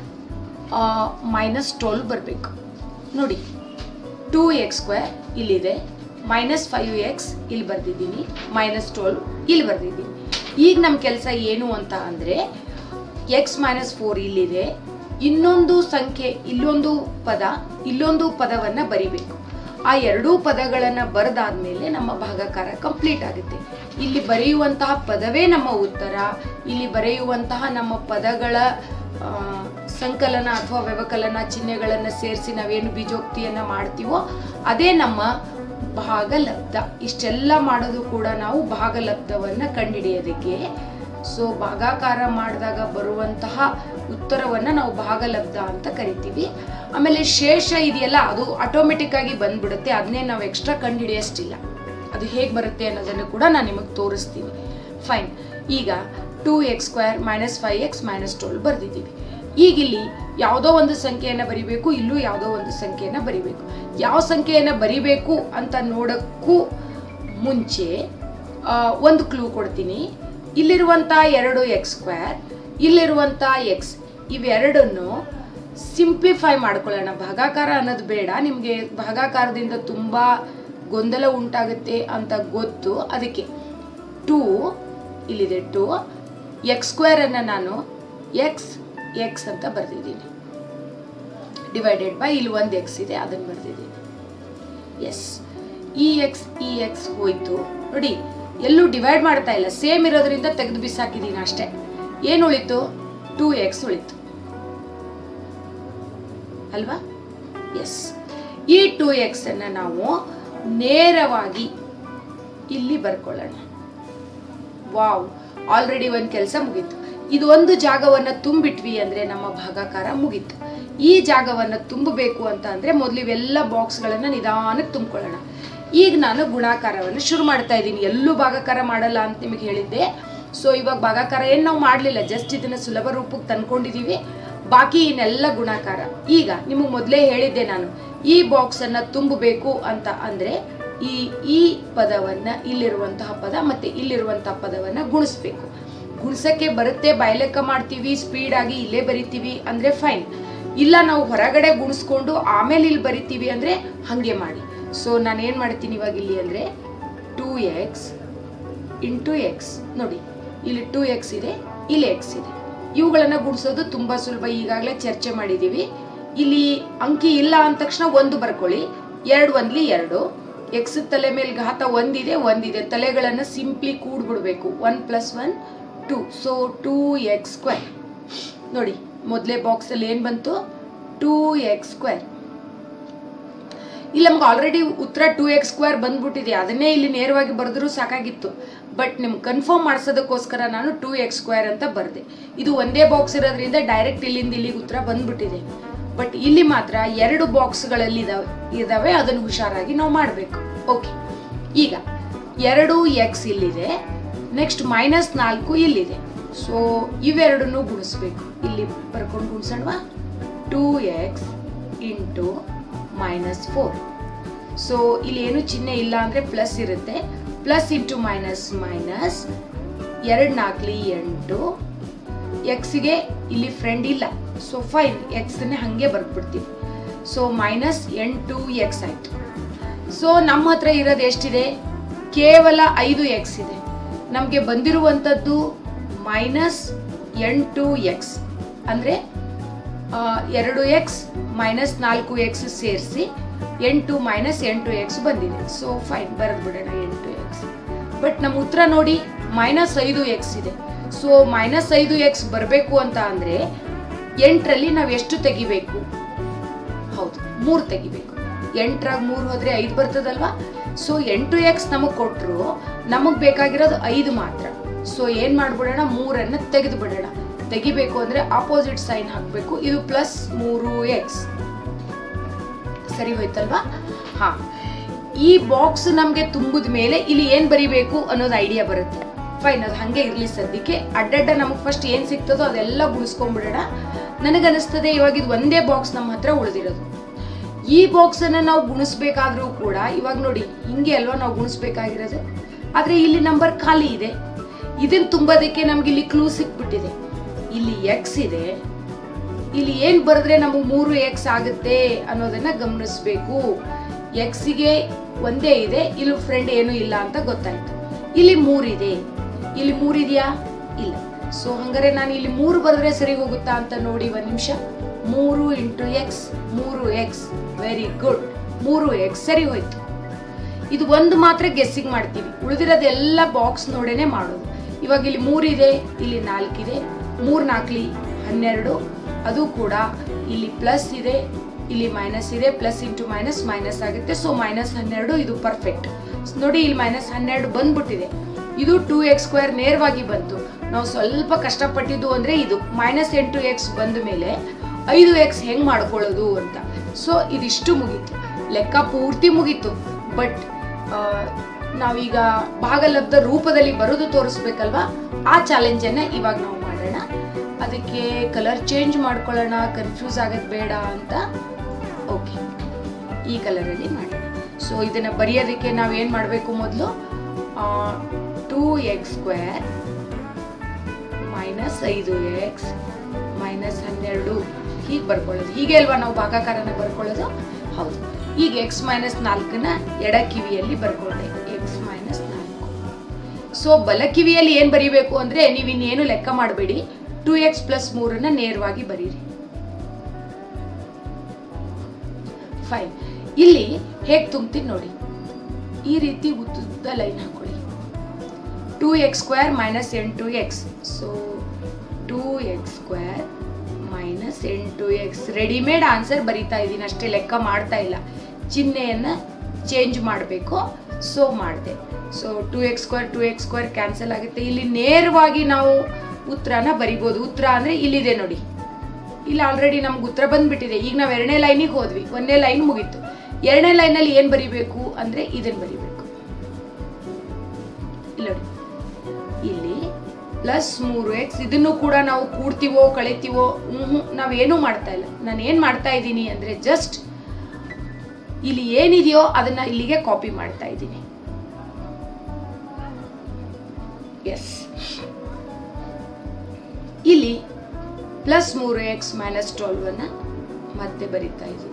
Speaker 1: ಮೈನಸ್ ಟ್ವೆಲ್ ಬರಬೇಕು ನೋಡಿ ಟೂ ಎಕ್ಸ್ ಸ್ಕ್ವೇರ್ ಇಲ್ಲಿದೆ ಮೈನಸ್ ಫೈವ್ ಎಕ್ಸ್ ಇಲ್ಲಿ ಬರ್ದಿದ್ದೀನಿ ಮೈನಸ್ ಟ್ವೆಲ್ ಇಲ್ಲಿ ಬರ್ದಿದ್ದೀನಿ ಈಗ ನಮ್ಮ ಕೆಲಸ ಏನು ಅಂತ ಅಂದರೆ ಎಕ್ಸ್ ಮೈನಸ್ ಫೋರ್ ಇಲ್ಲಿದೆ ಇನ್ನೊಂದು ಸಂಖ್ಯೆ ಇಲ್ಲೊಂದು ಪದ ಇಲ್ಲೊಂದು ಪದವನ್ನು ಬರಿಬೇಕು ಆ ಎರಡೂ ಪದಗಳನ್ನು ಬರೆದಾದ್ಮೇಲೆ ನಮ್ಮ ಭಾಗಾಕಾರ ಕಂಪ್ಲೀಟ್ ಆಗುತ್ತೆ ಇಲ್ಲಿ ಬರೆಯುವಂತಹ ಪದವೇ ನಮ್ಮ ಉತ್ತರ ಇಲ್ಲಿ ಬರೆಯುವಂತಹ ನಮ್ಮ ಪದಗಳ ಆ, ಸಂಕಲನ ಅಥವಾ ವ್ಯವಕಲನ ಚಿಹ್ನೆಗಳನ್ನು ಸೇರಿಸಿ ನಾವೇನು ಬೀಜೋಕ್ತಿಯನ್ನು ಮಾಡ್ತೀವೋ ಅದೇ ನಮ್ಮ ಭಾಗಲಬ್ಧ ಇಷ್ಟೆಲ್ಲ ಮಾಡೋದು ಕೂಡ ನಾವು ಭಾಗಲಬ್ಧವನ್ನು ಕಂಡುಹಿಡಿಯೋದಕ್ಕೆ ಸೊ ಭಾಗಾಕಾರ ಮಾಡಿದಾಗ ಬರುವಂತಹ ಉತ್ತರವನ್ನು ನಾವು ಭಾಗಲಬ್ಧ ಅಂತ ಕರಿತೀವಿ ಆಮೇಲೆ ಶೇಷ ಇದೆಯಲ್ಲ ಅದು ಆಟೋಮೆಟಿಕ್ ಆಗಿ ಬಂದ್ಬಿಡುತ್ತೆ ಅದನ್ನೇ ನಾವು ಎಕ್ಸ್ಟ್ರಾ ಕಂಡುಹಿಡಿಯೋಷ್ಟಿಲ್ಲ ಅದು ಹೇಗೆ ಬರುತ್ತೆ ಅನ್ನೋದನ್ನು ಕೂಡ ನಾನು ನಿಮಗೆ ತೋರಿಸ್ತೀನಿ ಫೈನ್ ಈಗ two x square minus five x minus twelve ಬರೆದಿದ್ದೀವಿ ಈಗ ಇಲ್ಲಿ ಯಾವುದೋ ಒಂದು ಸಂಖ್ಯೆಯನ್ನು ಬರಿಬೇಕು ಇಲ್ಲೂ ಯಾವುದೋ ಒಂದು ಸಂಖ್ಯೆಯನ್ನು ಬರಿಬೇಕು ಯಾವ ಸಂಖ್ಯೆಯನ್ನು ಬರಿಬೇಕು ಅಂತ ನೋಡೋಕ್ಕೂ ಮುಂಚೆ ಆ, ಒಂದು ಕ್ಲೂ ಕೊಡ್ತೀನಿ ಇಲ್ಲಿರುವಂಥ ಎರಡು ಎಕ್ಸ್ ಸ್ಕ್ವೇರ್ ಇಲ್ಲಿರುವಂಥ ಎಕ್ಸ್ ಇವೆರಡನ್ನು ಸಿಂಪ್ಲಿಫೈ ಮಾಡ್ಕೊಳ್ಳೋಣ ಭಾಗಾಕಾರ ಅನ್ನೋದು ಬೇಡ ನಿಮಗೆ ಭಾಗಾಕಾರದಿಂದ ತುಂಬ ಗೊಂದಲ ಉಂಟಾಗುತ್ತೆ ಅಂತ ಗೊತ್ತು ಅದಕ್ಕೆ ಟೂ ಇಲ್ಲಿದೆ ಟೂ ಎಕ್ಸ್ ಸ್ಕ್ವೇರನ್ನು ನಾನು ಎಕ್ಸ್ ಎಕ್ಸ್ ಅಂತ ಬರೆದಿದ್ದೀನಿ ಡಿವೈಡೆಡ್ ಬೈ ಇಲ್ಲಿ ಒಂದು ಎಕ್ಸ್ ಇದೆ ಅದನ್ನು ಬರೆದಿದ್ದೀನಿ S E x E x ಹೋಯ್ತು ನೋಡಿ ಎಲ್ಲೂ ಡಿವೈಡ್ ಮಾಡ್ತಾ ಇಲ್ಲ ಸೇಮ್ ಇರೋದ್ರಿಂದ ತೆಗೆದು ಬಿಸಾಕಿದ್ದೀನಿ ಅಷ್ಟೇ ಏನು ಉಳಿತು ಟೂ ಎಕ್ಸ್ ಉಳಿತು ಅಲ್ವಾ ಎಸ್ ಈ ಟೂ ಎಕ್ಸ್ ಅನ್ನ ನಾವು ನೇರವಾಗಿ ಇಲ್ಲಿ ಬರ್ಕೊಳ್ಳೋಣ ವಾವ್ ಆಲ್ರೆಡಿ ಒಂದು ಕೆಲಸ ಮುಗೀತು ಇದು ಒಂದು ಜಾಗವನ್ನು ತುಂಬಿಟ್ವಿ ಅಂದ್ರೆ ನಮ್ಮ ಭಾಗಾಕಾರ ಮುಗೀತು ಈ ಜಾಗವನ್ನು ತುಂಬಬೇಕು ಅಂತ ಅಂದ್ರೆ ಮೊದಲು ಇವೆಲ್ಲ ಬಾಕ್ಸ್ಗಳನ್ನು ನಿಧಾನಕ್ಕೆ ತುಂಬಿಕೊಳ್ಳೋಣ ಈಗ ನಾನು ಗುಣಾಕಾರವನ್ನು ಶುರು ಮಾಡ್ತಾ ಇದ್ದೀನಿ ಎಲ್ಲೂ ಭಾಗಾಕಾರ ಮಾಡಲ್ಲ ಅಂತ ನಿಮಗೆ ಹೇಳಿದ್ದೆ ಸೊ ಇವಾಗ ಭಾಗಾಕಾರ ಏನು ನಾವು ಮಾಡಲಿಲ್ಲ ಜಸ್ಟ್ ಇದನ್ನ ಸುಲಭ ರೂಪಕ್ಕೆ ತಂದ್ಕೊಂಡಿದ್ದೀವಿ ಬಾಕಿ ಇನ್ನೆಲ್ಲ ಗುಣಾಕಾರ ಈಗ ನಿಮಗೆ ಮೊದಲೇ ಹೇಳಿದ್ದೆ ನಾನು ಈ ಬಾಕ್ಸ್ ಅನ್ನ ತುಂಬಬೇಕು ಅಂತ ಅಂದ್ರೆ ಈ ಈ ಪದವನ್ನ ಇಲ್ಲಿರುವಂತಹ ಪದ ಮತ್ತೆ ಇಲ್ಲಿರುವಂತಹ ಪದವನ್ನ ಗುಣಿಸ್ಬೇಕು ಗುಣಿಸಕ್ಕೆ ಬರುತ್ತೆ ಬಾಯ್ಲೆಕ್ಕ ಮಾಡ್ತೀವಿ ಸ್ಪೀಡ್ ಆಗಿ ಇಲ್ಲೇ ಬರಿತೀವಿ ಅಂದ್ರೆ ಫೈನ್ ಇಲ್ಲ ನಾವು ಹೊರಗಡೆ ಗುಣಿಸ್ಕೊಂಡು ಆಮೇಲೆ ಇಲ್ಲಿ ಬರಿತೀವಿ ಅಂದ್ರೆ ಹಂಗೆ ಮಾಡಿ ಸೊ ನಾನು ಏನ್ ಮಾಡ್ತೀನಿ ಇವಾಗ ಇಲ್ಲಿ ಅಂದ್ರೆ ಟೂ ಎಕ್ಸ್ ಇಂಟು ಎಕ್ಸ್ ನೋಡಿ ಇಲ್ಲಿ ಟೂ ಎಕ್ಸ್ ಇದೆ ಇಲ್ಲಿ ಎಕ್ಸ್ ಇದೆ ಇವುಗಳನ್ನ ಗುಣಿಸೋದು ತುಂಬಾ ಸುಲಭ ಈಗಾಗಲೇ ಚರ್ಚೆ ಮಾಡಿದೀವಿ ಇಲ್ಲಿ ಅಂಕಿ ಇಲ್ಲ ಅಂದ ತಕ್ಷಣ ಒಂದು ಬರ್ಕೊಳ್ಳಿ ಎರಡು ಒಂದ್ಲಿ ಎರಡು ಎಕ್ಸ್ ತಲೆ ಮೇಲೆ ಘಾತ ಒಂದಿದೆ ಒಂದಿದೆ ತಲೆಗಳನ್ನು ಸಿಂಪ್ಲಿ ಕೂಡ್ಬಿಡ್ಬೇಕು one plus one two so two x square ನೋಡಿ ಮೊದಲೇ ಬಾಕ್ಸಲ್ಲಿ ಏನು ಬಂತು ಟೂ ಎಕ್ಸ್ ಸ್ಕ್ವೇರ್ ಇಲ್ಲಿ ನಮ್ಗೆ ಆಲ್ರೆಡಿ ಉತ್ತರ ಟೂ ಎಕ್ಸ್ ಸ್ಕ್ವೇರ್ ಬಂದ್ಬಿಟ್ಟಿದೆ ಅದನ್ನೇ ಇಲ್ಲಿ ನೇರವಾಗಿ ಬರೆದ್ರೂ ಸಾಕಾಗಿತ್ತು ಬಟ್ ನಿಮ್ಗೆ ಕನ್ಫರ್ಮ್ ಮಾಡಿಸೋದಕ್ಕೋಸ್ಕರ ನಾನು ಟೂ ಎಕ್ಸ್ ಸ್ಕ್ವೇರ್ ಅಂತ ಬರೆದೆ ಇದು ಒಂದೇ ಬಾಕ್ಸ್ ಇರೋದ್ರಿಂದ ಡೈರೆಕ್ಟ್ ಇಲ್ಲಿಂದ ಇಲ್ಲಿಗೆ ಉತ್ತರ ಬಂದ್ಬಿಟ್ಟಿದೆ ಬಟ್ ಇಲ್ಲಿ ಮಾತ್ರ ಎರಡು ಬಾಕ್ಸ್ಗಳಲ್ಲಿ ಇದಾವೆ ಇದಾವೆ ಅದನ್ನು ಹುಷಾರಾಗಿ ನಾವು ಮಾಡಬೇಕು ಓಕೆ ಈಗ ಎರಡು ಎಕ್ಸ್ ಇಲ್ಲಿದೆ ನೆಕ್ಸ್ಟ್ ಮೈನಸ್ ನಾಲ್ಕು ಇಲ್ಲಿದೆ ಸೊ ಇವೆರಡನ್ನೂ ಗುಣಿಸ್ಬೇಕು ಇಲ್ಲಿ ಬರ್ಕೊಂಡು ಗುಣಿಸೋಣವಾ two x into minus four so ಇಲ್ಲಿ ಏನು ಚಿಹ್ನೆ ಇಲ್ಲ ಅಂದರೆ ಪ್ಲಸ್ ಇರುತ್ತೆ ಪ್ಲಸ್ ಇಂಟು ಮೈನಸ್ ಮೈನಸ್ ಎರಡು ನಾಲ್ಕಲಿ ಎಂಟು ಎಕ್ಸ್ಗೆ ಇಲ್ಲಿ ಫ್ರೆಂಡ್ ಇಲ್ಲ ಸೊ ಫೈನ್ ಎಕ್ಸ್ನೇ ಹಾಗೆ ಬರ್ಬಿಡ್ತೀವಿ ಸೊ ಮೈನಸ್ ಎಂಟು ಎಕ್ಸ್ ಆಯಿತು ಸೊ ನಮ್ಮ ಹತ್ರ ಇರೋದು ಎಷ್ಟಿದೆ ಕೇವಲ ಐದು ಎಕ್ಸ್ ಇದೆ ನಮಗೆ ಬಂದಿರುವಂಥದ್ದು ಮೈನಸ್ ಎಂಟು ಎಕ್ಸ್ ಅಂದರೆ ಎರಡು ಎಕ್ಸ್ ಮೈನಸ್ ನಾಲ್ಕು ಎಕ್ಸ್ ಸೇರಿಸಿ ಎಂಟು ಮೈನಸ್ ಎಂಟು ಎಕ್ಸ್ ಬಂದಿದೆ ಸೊ ಫೈನ್ ಬರೆದು ಬಿಡೋಣ ಎಂಟು ಎಕ್ಸ್ ಬಟ್ ನಮ್ಮ ಉತ್ತರ ನೋಡಿ ಮೈನಸ್ ಐದು ಎಕ್ಸ್ ಇದೆ ಸೊ ಮೈನಸ್ ಐದು ಎಕ್ಸ್ ಬರಬೇಕು ಅಂತ ಅಂದರೆ ಎಂಟರಲ್ಲಿ ನಾವು ಎಷ್ಟು ತೆಗಿಬೇಕು ಹೌದು ಮೂರು ತೆಗಿಬೇಕು ಎಂಟರಾಗ ಮೂರು ಹೋದ್ರೆ ಐದು ಬರ್ತದಲ್ವಾ ಸೊ ಎಂಟು ಎಕ್ಸ್ ನಮಗೆ ಕೊಟ್ಟರು ನಮಗೆ ಬೇಕಾಗಿರೋದು ಐದು ಮಾತ್ರ ಸೊ ಏನು ಮಾಡ್ಬಿಡೋಣ ಮೂರನ್ನು ತೆಗೆದು ಬಿಡೋಣ ತೆಗಿಬೇಕು ಅಂದರೆ ಆಪೋಸಿಟ್ ಸೈನ್ ಹಾಕಬೇಕು ಇದು ಪ್ಲಸ್ ಮೂರು ಎಕ್ಸ್ ಸರಿ ಹೋಯ್ತಲ್ವಾ ಹಾ ಈ ಬಾಕ್ಸ್ ನಮಗೆ ತುಂಬಿದ ಮೇಲೆ ಇಲ್ಲಿ ಏನು ಬರಿಬೇಕು ಅನ್ನೋದು ಐಡಿಯಾ ಬರುತ್ತೆ ಫೈನ್ ಅದು ಹಾಗೆ ಇರಲಿ ಸದ್ಯಕ್ಕೆ ಅಡ್ಡಡ್ಡ ನಮಗೆ ಫಸ್ಟ್ ಏನು ಸಿಗ್ತದೋ ಅದೆಲ್ಲ ಗುಣಿಸ್ಕೊಂಡ್ಬಿಡೋಣ ನನಗನ್ನಿಸ್ತದೆ ಇವಾಗ ಇದು ಒಂದೇ ಬಾಕ್ಸ್ ನಮ್ಮ ಹತ್ರ ಉಳಿದಿರೋದು ಈ ಬಾಕ್ಸನ್ನು ನಾವು ಗುಣಿಸ್ಬೇಕಾದ್ರೂ ಕೂಡ ಇವಾಗ ನೋಡಿ ಹಿಂಗೆ ಅಲ್ವಾ ನಾವು ಗುಣಿಸ್ಬೇಕಾಗಿರೋದು ಆದರೆ ಇಲ್ಲಿ ನಂಬರ್ ಖಾಲಿ ಇದೆ ಇದನ್ನ ತುಂಬೋದಕ್ಕೆ ನಮ್ಗೆ ಇಲ್ಲಿ ಕ್ಲೂ ಸಿಕ್ಬಿಟ್ಟಿದೆ ಇಲ್ಲಿ ಎಕ್ಸ್ ಇದೆ ಇಲ್ಲಿ ಏನು ಬರೆದ್ರೆ ನಮಗೆ ಮೂರು ಎಕ್ಸ್ ಆಗುತ್ತೆ ಅನ್ನೋದನ್ನ ಗಮನಿಸ್ಬೇಕು ಎಕ್ಸಿಗೆ ಒಂದೇ ಇದೆ ಇಲ್ಲಿ ಫ್ರೆಂಡ್ ಏನೂ ಇಲ್ಲ ಅಂತ ಗೊತ್ತಾಯ್ತು ಇಲ್ಲಿ ಮೂರಿದೆ ಇಲ್ಲಿ ಮೂರಿದೆಯಾ ಇಲ್ಲ ಸೊ ಹಂಗಾರೆ ನಾನು ಇಲ್ಲಿ ಮೂರು ಬರೆದ್ರೆ ಸರಿ ಹೋಗುತ್ತಾ ಅಂತ ನೋಡಿ ಒಂದು ನಿಮಿಷ ಮೂರು ಇಂಟು ಎಕ್ಸ್ ಮೂರು ಎಕ್ಸ್ ವೆರಿ ಗುಡ್ ಮೂರು ಎಕ್ಸ್ ಸರಿ ಹೋಯ್ತು ಇದು ಒಂದು ಮಾತ್ರ ಗೆಸ್ಸಿಂಗ್ ಮಾಡ್ತೀವಿ ಉಳಿದಿರೋದೆಲ್ಲ ಬಾಕ್ಸ್ ನೋಡೇನೆ ಮಾಡೋದು ಇವಾಗ ಇಲ್ಲಿ ಮೂರಿದೆ ಇಲ್ಲಿ ನಾಲ್ಕಿದೆ ಮೂರು ನಾಲ್ಕಲಿ ಹನ್ನೆರಡು ಅದು ಕೂಡ ಇಲ್ಲಿ ಪ್ಲಸ್ ಇದೆ ಇಲ್ಲಿ ಮೈನಸ್ ಇದೆ ಪ್ಲಸ್ ಇಂಟು ಮೈನಸ್ ಮೈನಸ್ ಆಗುತ್ತೆ ಸೊ ಮೈನಸ್ ಹನ್ನೆರಡು ಇದು ಪರ್ಫೆಕ್ಟ್ ನೋಡಿ ಇಲ್ಲಿ ಮೈನಸ್ ಹನ್ನೆರಡು ಬಂದ್ಬಿಟ್ಟಿದೆ ಇದು ಟೂ ಎಕ್ಸ್ ಸ್ಕ್ವೇರ್ ನೇರವಾಗಿ ಬಂತು ನಾವು ಸ್ವಲ್ಪ ಕಷ್ಟಪಟ್ಟಿದ್ದು ಅಂದ್ರೆ ಇದು ಮೈನಸ್ ಎಂಟು ಎಕ್ಸ್ ಬಂದ ಮೇಲೆ ಐದು ಎಕ್ಸ್ ಹೆಂಗ್ ಮಾಡ್ಕೊಳ್ಳೋದು ಅಂತ ಸೊ ಇದಿಷ್ಟು ಮುಗೀತು ಲೆಕ್ಕ ಪೂರ್ತಿ ಮುಗೀತು ಬಟ್ ನಾವೀಗ ಭಾಗಲಬ್ಧ ರೂಪದಲ್ಲಿ ಬರೋದು ತೋರಿಸ್ಬೇಕಲ್ವಾ ಆ ಚಾಲೆಂಜನ್ನು ಇವಾಗ ನಾವು ಮಾಡೋಣ ಅದಕ್ಕೆ ಕಲರ್ ಚೇಂಜ್ ಮಾಡ್ಕೊಳ್ಳೋಣ ಕನ್ಫ್ಯೂಸ್ ಆಗೋದು ಬೇಡ ಅಂತ ಓಕೆ ಈ ಕಲರಲ್ಲಿ ಮಾಡೋಣ ಸೊ ಇದನ್ನು ಬರೆಯೋದಕ್ಕೆ ನಾವು ಏನು ಮಾಡಬೇಕು ಮೊದಲು ಟೂ ಎಕ್ಸ್ ಸ್ಕ್ವೇರ್ ಮೈನಸ್ ಐದು ಎಕ್ಸ್ ಮೈನಸ್ ಹನ್ನೆರಡು ಹೀಗೆ ಬರ್ಕೊಳ್ಳೋದು ಹೀಗೆ ಅಲ್ವಾ ನಾವು ಭಾಗಾಕಾರನ ಬರ್ಕೊಳ್ಳೋದು ಹೌದು ಈಗ ಎಕ್ಸ್ ಮೈನಸ್ ನಾಲ್ಕನ್ನ ಎಡ ಕಿವಿಯಲ್ಲಿ ಬರ್ಕೊಂಡೆ ಎಕ್ಸ್ ಮೈನಸ್ ನಾಲ್ಕು ಸೊ ಬಲ ಕಿವಿಯಲ್ಲಿ ಏನು ಬರೀಬೇಕು ಅಂದರೆ ನೀವು ಇನ್ನೇನು ಲೆಕ್ಕ ಮಾಡಬೇಡಿ ಟೂ ಎಕ್ಸ್ ಪ್ಲಸ್ ಮೂರನ್ನ ನೇರವಾಗಿ ಬರೀರಿ ಫೈನ್ ಇಲ್ಲಿ ಹೇಗೆ ತುಂಬ್ತೀನಿ ನೋಡಿ ಈ ರೀತಿ ಉದ್ದುದ್ದ ಲೈನ್ ಹಾಕೊಳ್ಳಿ ಟೂ ಎಕ್ಸ್ ಸ್ಕ್ವೇರ್ ಮೈನಸ್ ಎಂಟು x so two x square minus ಎಂಟು ಎಕ್ಸ್ ರೆಡಿಮೇಡ್ ಆನ್ಸರ್ ಬರಿತಾ ಇದ್ದೀನಿ ಅಷ್ಟೇ ಲೆಕ್ಕ ಮಾಡ್ತಾ ಇಲ್ಲ ಚಿಹ್ನೆಯನ್ನು ಚೇಂಜ್ ಮಾಡಬೇಕು ಸೊ ಮಾಡಿದೆ so two x square two x square cancel ಆಗುತ್ತೆ ಇಲ್ಲಿ ನೇರವಾಗಿ ನಾವು ಉತ್ತರನ ಬರಿಬೋದು ಉತ್ತರ ಅಂದರೆ ಇಲ್ಲಿದೆ ನೋಡಿ ಇಲ್ಲಿ ಆಲ್ರೆಡಿ ನಮ್ಗೆ ಉತ್ತರ ಬಂದ್ಬಿಟ್ಟಿದೆ ಈಗ ನಾವು ಎರಡನೇ ಲೈನಿಗೆ ಹೋದ್ವಿ ಒಂದನೇ ಲೈನ್ ಮುಗೀತು ಎರಡನೇ ಲೈನಲ್ಲಿ ಏನು ಬರಿಬೇಕು ಅಂದರೆ ಇದನ್ನು ಬರಿಬೇಕು ಇಲ್ಲಿ ನೋಡಿ ಇಲ್ಲಿ ಪ್ಲಸ್ ಮೂರು ಎಕ್ಸ್ ಇದನ್ನು ಕೂಡ ನಾವು ಕೂಡ್ತೀವೋ ಕಳಿತೀವೋ ಹ್ಞೂ ನಾವೇನೂ ಮಾಡ್ತಾ ಇಲ್ಲ ನಾನು ಏನು ಮಾಡ್ತಾ ಇದ್ದೀನಿ ಅಂದರೆ ಜಸ್ಟ್ ಇಲ್ಲಿ ಏನಿದೆಯೋ ಅದನ್ನ ಇಲ್ಲಿಗೆ ಕಾಪಿ ಮಾಡ್ತಾ ಇದ್ದೀನಿ ಎಸ್ ಇಲ್ಲಿ ಪ್ಲಸ್ ಮೂರು ಎಕ್ಸ್ ಮೈನಸ್ ಟ್ವೆಲ್ವ್ ಅನ್ನ ಮತ್ತೆ ಬರಿತಾ ಇದ್ದೀನಿ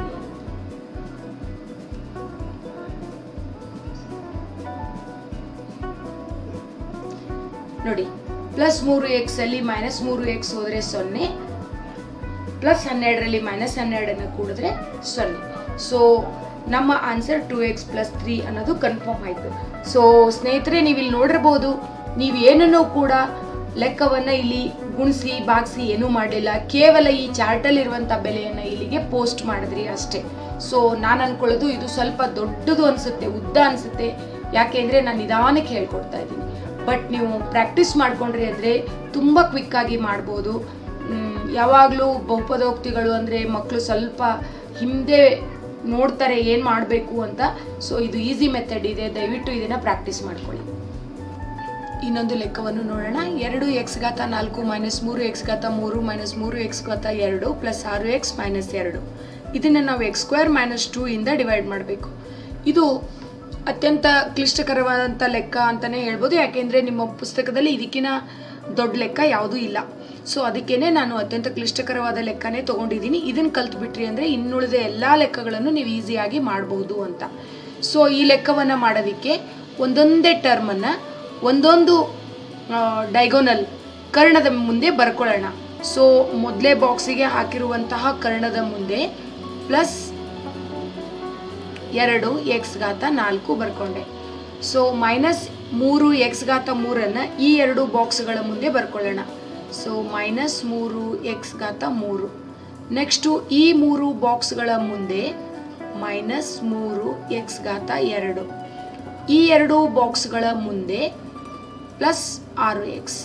Speaker 1: ನೋಡಿ ಪ್ಲಸ್ ಮೂರು ಎಕ್ಸ್ ಅಲ್ಲಿ ಮೈನಸ್ ಮೂರು ಎಕ್ಸ್ ಹೋದ್ರೆ ಸೊನ್ನೆ ಪ್ಲಸ್ ಹನ್ನೆರಡರಲ್ಲಿ ಮೈನಸ್ ಹನ್ನೆರಡನ್ನು ಕೂಡಿದ್ರೆ ಸೊನ್ನೆ ಸೊ ನಮ್ಮ answer two x plus three ಅನ್ನೋದು ಕನ್ಫರ್ಮ್ ಆಯಿತು ಸೊ ಸ್ನೇಹಿತರೆ ನೀವು ಇಲ್ಲಿ ನೋಡಿರ್ಬೋದು ನೀವು ಏನನ್ನೂ ಕೂಡ ಲೆಕ್ಕವನ್ನು ಇಲ್ಲಿ ಗುಣಿಸಿ ಬಾಗಿಸಿ ಏನೂ ಮಾಡಲಿಲ್ಲ ಕೇವಲ ಈ ಚಾರ್ಟಲ್ಲಿರುವಂಥ ಬೆಲೆಯನ್ನು ಇಲ್ಲಿಗೆ ಪೋಸ್ಟ್ ಮಾಡಿದ್ರಿ ಅಷ್ಟೇ ಸೊ ನಾನು ಅನ್ಕೊಳ್ಳೋದು ಇದು ಸ್ವಲ್ಪ ದೊಡ್ಡದು ಅನಿಸುತ್ತೆ ಉದ್ದ ಅನಿಸುತ್ತೆ ಯಾಕೆಂದರೆ ನಾನು ನಿಧಾನಕ್ಕೆ ಹೇಳ್ಕೊಡ್ತಾ ಇದ್ದೀನಿ ಬಟ್ ನೀವು ಪ್ರಾಕ್ಟೀಸ್ ಮಾಡ್ಕೊಂಡ್ರಿ ಅಂದರೆ ತುಂಬ ಕ್ವಿಕ್ಕಾಗಿ ಮಾಡ್ಬೋದು ಮ್, ಯಾವಾಗಲೂ ಬಹುಪದೋಕ್ತಿಗಳು ಅಂದರೆ ಮಕ್ಕಳು ಸ್ವಲ್ಪ ಹಿಂದೆ ನೋಡ್ತಾರೆ ಏನು ಮಾಡಬೇಕು ಅಂತ ಸೊ ಇದು ಈಸಿ ಮೆಥಡ್ ಇದೆ ದಯವಿಟ್ಟು ಇದನ್ನು ಪ್ರಾಕ್ಟೀಸ್ ಮಾಡ್ಕೊಳ್ಳಿ ಇನ್ನೊಂದು ಲೆಕ್ಕವನ್ನು ನೋಡೋಣ ಎರಡು ಎಕ್ಸ್ ಘಾತ ನಾಲ್ಕು ಮೈನಸ್ ಮೂರು ಎಕ್ಸ್ ಘಾತ ಮೂರು ಮೈನಸ್ ಮೂರು ಎಕ್ಸ್ ಘಾತ ಎರಡು ಪ್ಲಸ್ ಆರು ಎಕ್ಸ್ ಮೈನಸ್ ಎರಡು ಇದನ್ನು ನಾವು ಎಕ್ಸ್ ಸ್ಕ್ವೇರ್ ಮೈನಸ್ ಟೂ ಇಂದ ಡಿವೈಡ್ ಮಾಡಬೇಕು ಇದು ಅತ್ಯಂತ ಕ್ಲಿಷ್ಟಕರವಾದಂಥ ಲೆಕ್ಕ ಅಂತಲೇ ಹೇಳ್ಬೋದು ಯಾಕೆಂದರೆ ನಿಮ್ಮ ಪುಸ್ತಕದಲ್ಲಿ ಇದಕ್ಕಿಂತ ದೊಡ್ಡ ಲೆಕ್ಕ ಯಾವುದೂ ಇಲ್ಲ ಸೊ ಅದಕ್ಕೇನೆ ನಾನು ಅತ್ಯಂತ ಕ್ಲಿಷ್ಟಕರವಾದ ಲೆಕ್ಕನೇ ತೊಗೊಂಡಿದ್ದೀನಿ ಇದನ್ನು ಕಲ್ತ್ಬಿಟ್ರಿ ಅಂದರೆ ಇನ್ನುಳಿದ ಎಲ್ಲ ಲೆಕ್ಕಗಳನ್ನು ನೀವು ಈಸಿಯಾಗಿ ಮಾಡಬಹುದು ಅಂತ ಸೊ ಈ ಲೆಕ್ಕವನ್ನು ಮಾಡೋದಕ್ಕೆ ಒಂದೊಂದೇ ಟರ್ಮನ್ನು ಒಂದೊಂದು ಡೈಗೋನಲ್ ಕರ್ಣದ ಮುಂದೆ ಬರ್ಕೊಳ್ಳೋಣ ಸೊ ಮೊದಲೇ ಬಾಕ್ಸಿಗೆ ಹಾಕಿರುವಂತಹ ಕರ್ಣದ ಮುಂದೆ ಪ್ಲಸ್ ಎರಡು ಎಕ್ಸ್ ಘಾತ ನಾಲ್ಕು ಬರ್ಕೊಂಡೆ ಸೊ ಮೈನಸ್ ಮೂರು ಎಕ್ಸ್ ಘಾತ ಮೂರನ್ನು ಈ ಎರಡು ಬಾಕ್ಸ್ಗಳ ಮುಂದೆ ಬರ್ಕೊಳ್ಳೋಣ ಸೊ ಮೈನಸ್ ಮೂರು ಎಕ್ಸ್ ಘಾತ ಮೂರು ನೆಕ್ಸ್ಟು ಈ ಮೂರು ಬಾಕ್ಸ್ಗಳ ಮುಂದೆ ಮೈನಸ್ ಮೂರು ಎಕ್ಸ್ ಘಾತ ಎರಡು ಈ ಎರಡು ಬಾಕ್ಸ್ಗಳ ಮುಂದೆ ಪ್ಲಸ್ ಆರು ಎಕ್ಸ್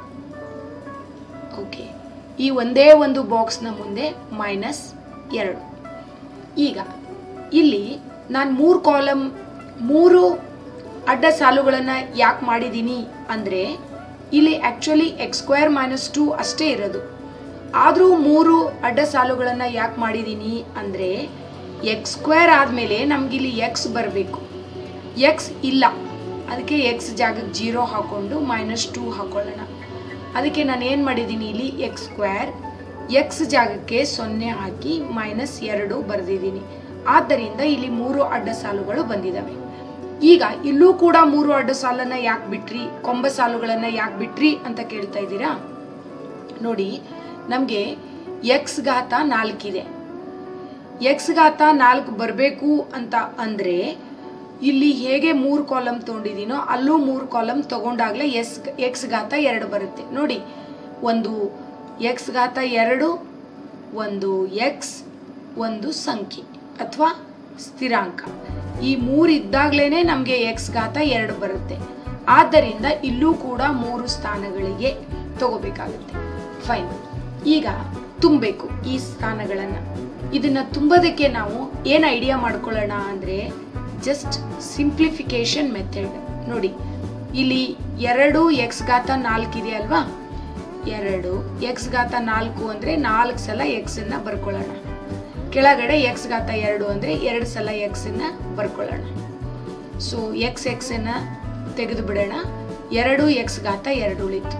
Speaker 1: ಓಕೆ ಈ ಒಂದೇ ಒಂದು ಬಾಕ್ಸ್ನ ಮುಂದೆ ಮೈನಸ್ ಎರಡು ಈಗ ಇಲ್ಲಿ ನಾನು ಮೂರು ಕಾಲಮ್ ಮೂರು ಅಡ್ಡ ಸಾಲುಗಳನ್ನು ಯಾಕೆ ಮಾಡಿದ್ದೀನಿ ಅಂದರೆ ಇಲ್ಲಿ actually x square minus two ಅಷ್ಟೇ ಇರೋದು ಆದರೂ ಮೂರು ಅಡ್ಡ ಸಾಲುಗಳನ್ನು ಯಾಕೆ ಮಾಡಿದ್ದೀನಿ ಅಂದರೆ ಎಕ್ಸ್ ಸ್ಕ್ವೇರ್ ಆದಮೇಲೆ ನಮಗಿಲ್ಲಿ ಎಕ್ಸ್ ಬರಬೇಕು ಎಕ್ಸ್ ಇಲ್ಲ ಅದಕ್ಕೆ ಎಕ್ಸ್ ಜಾಗಕ್ಕೆ ಜೀರೋ ಹಾಕ್ಕೊಂಡು ಮೈನಸ್ ಟೂ ಹಾಕೊಳ್ಳೋಣ ಅದಕ್ಕೆ ನಾನು ಏನು ಮಾಡಿದ್ದೀನಿ ಇಲ್ಲಿ ಎಕ್ಸ್ ಸ್ಕ್ವೇರ್ ಎಕ್ಸ್ ಜಾಗಕ್ಕೆ ಸೊನ್ನೆ ಹಾಕಿ ಮೈನಸ್ ಎರಡು ಬರೆದಿದ್ದೀನಿ ಆದ್ದರಿಂದ ಇಲ್ಲಿ ಮೂರು ಅಡ್ಡ ಸಾಲುಗಳು ಬಂದಿದ್ದಾವೆ ಈಗ ಇಲ್ಲೂ ಕೂಡ ಮೂರು ಅಡ್ಡ ಸಾಲನ್ನ ಯಾಕೆ ಬಿಟ್ರಿ ಕೊಂಬ ಸಾಲುಗಳನ್ನು ಯಾಕೆ ಬಿಟ್ರಿ ಅಂತ ಕೇಳ್ತಾ ಇದ್ದೀರಾ ನೋಡಿ ನಮಗೆ ಎಕ್ಸ್ ಘಾತ ನಾಲ್ಕಿದೆ ಎಕ್ಸ್ ಘಾತ ನಾಲ್ಕು ಬರಬೇಕು ಅಂತ ಅಂದರೆ ಇಲ್ಲಿ ಹೇಗೆ ಮೂರು ಕಾಲಮ್ ತೊಗೊಂಡಿದ್ದೀನೋ ಅಲ್ಲೂ ಮೂರು ಕಾಲಮ್ ತಗೊಂಡಾಗಲೇ ಎಸ್ ಎಕ್ಸ್ ಘಾತ ಎರಡು ಬರುತ್ತೆ ನೋಡಿ ಒಂದು ಎಕ್ಸ್ ಘಾತ ಎರಡು ಒಂದು ಎಕ್ಸ್ ಒಂದು ಸಂಖ್ಯೆ ಅಥವಾ ಸ್ಥಿರಾಂಕ ಈ ಮೂರು ಇದ್ದಾಗಲೇ ನಮಗೆ ಎಕ್ಸ್ ಘಾತ ಎರಡು ಬರುತ್ತೆ ಆದ್ದರಿಂದ ಇಲ್ಲೂ ಕೂಡ ಮೂರು ಸ್ಥಾನಗಳಿಗೆ ತಗೋಬೇಕಾಗುತ್ತೆ ಫೈನ್ ಈಗ ತುಂಬಬೇಕು ಈ ಸ್ಥಾನಗಳನ್ನು ಇದನ್ನ ತುಂಬದಕ್ಕೆ ನಾವು ಏನು ಐಡಿಯಾ ಮಾಡ್ಕೊಳ್ಳೋಣ ಅಂದರೆ ಜಸ್ಟ್ ಸಿಂಪ್ಲಿಫಿಕೇಶನ್ ಮೆಥಡ್ ನೋಡಿ ಇಲ್ಲಿ ಎರಡು ಎಕ್ಸ್ ಘಾತ ನಾಲ್ಕು ಇದೆ ಅಲ್ವಾ ಎರಡು ಎಕ್ಸ್ ಘಾತ ನಾಲ್ಕು ಅಂದರೆ ನಾಲ್ಕು ಸಲ ಎಕ್ಸನ್ನು ಬರ್ಕೊಳ್ಳೋಣ ಕೆಳಗಡೆ ಎಕ್ಸ್ ಘಾತ ಎರಡು ಅಂದರೆ ಎರಡು ಸಲ ಎಕ್ಸನ್ನು ಬರ್ಕೊಳ್ಳೋಣ ಸೊ ಎಕ್ಸ್ ಎಕ್ಸನ್ನು ತೆಗೆದು ಬಿಡೋಣ ಎರಡು ಎಕ್ಸ್ ಘಾತ ಎರಡು ಉಳಿತು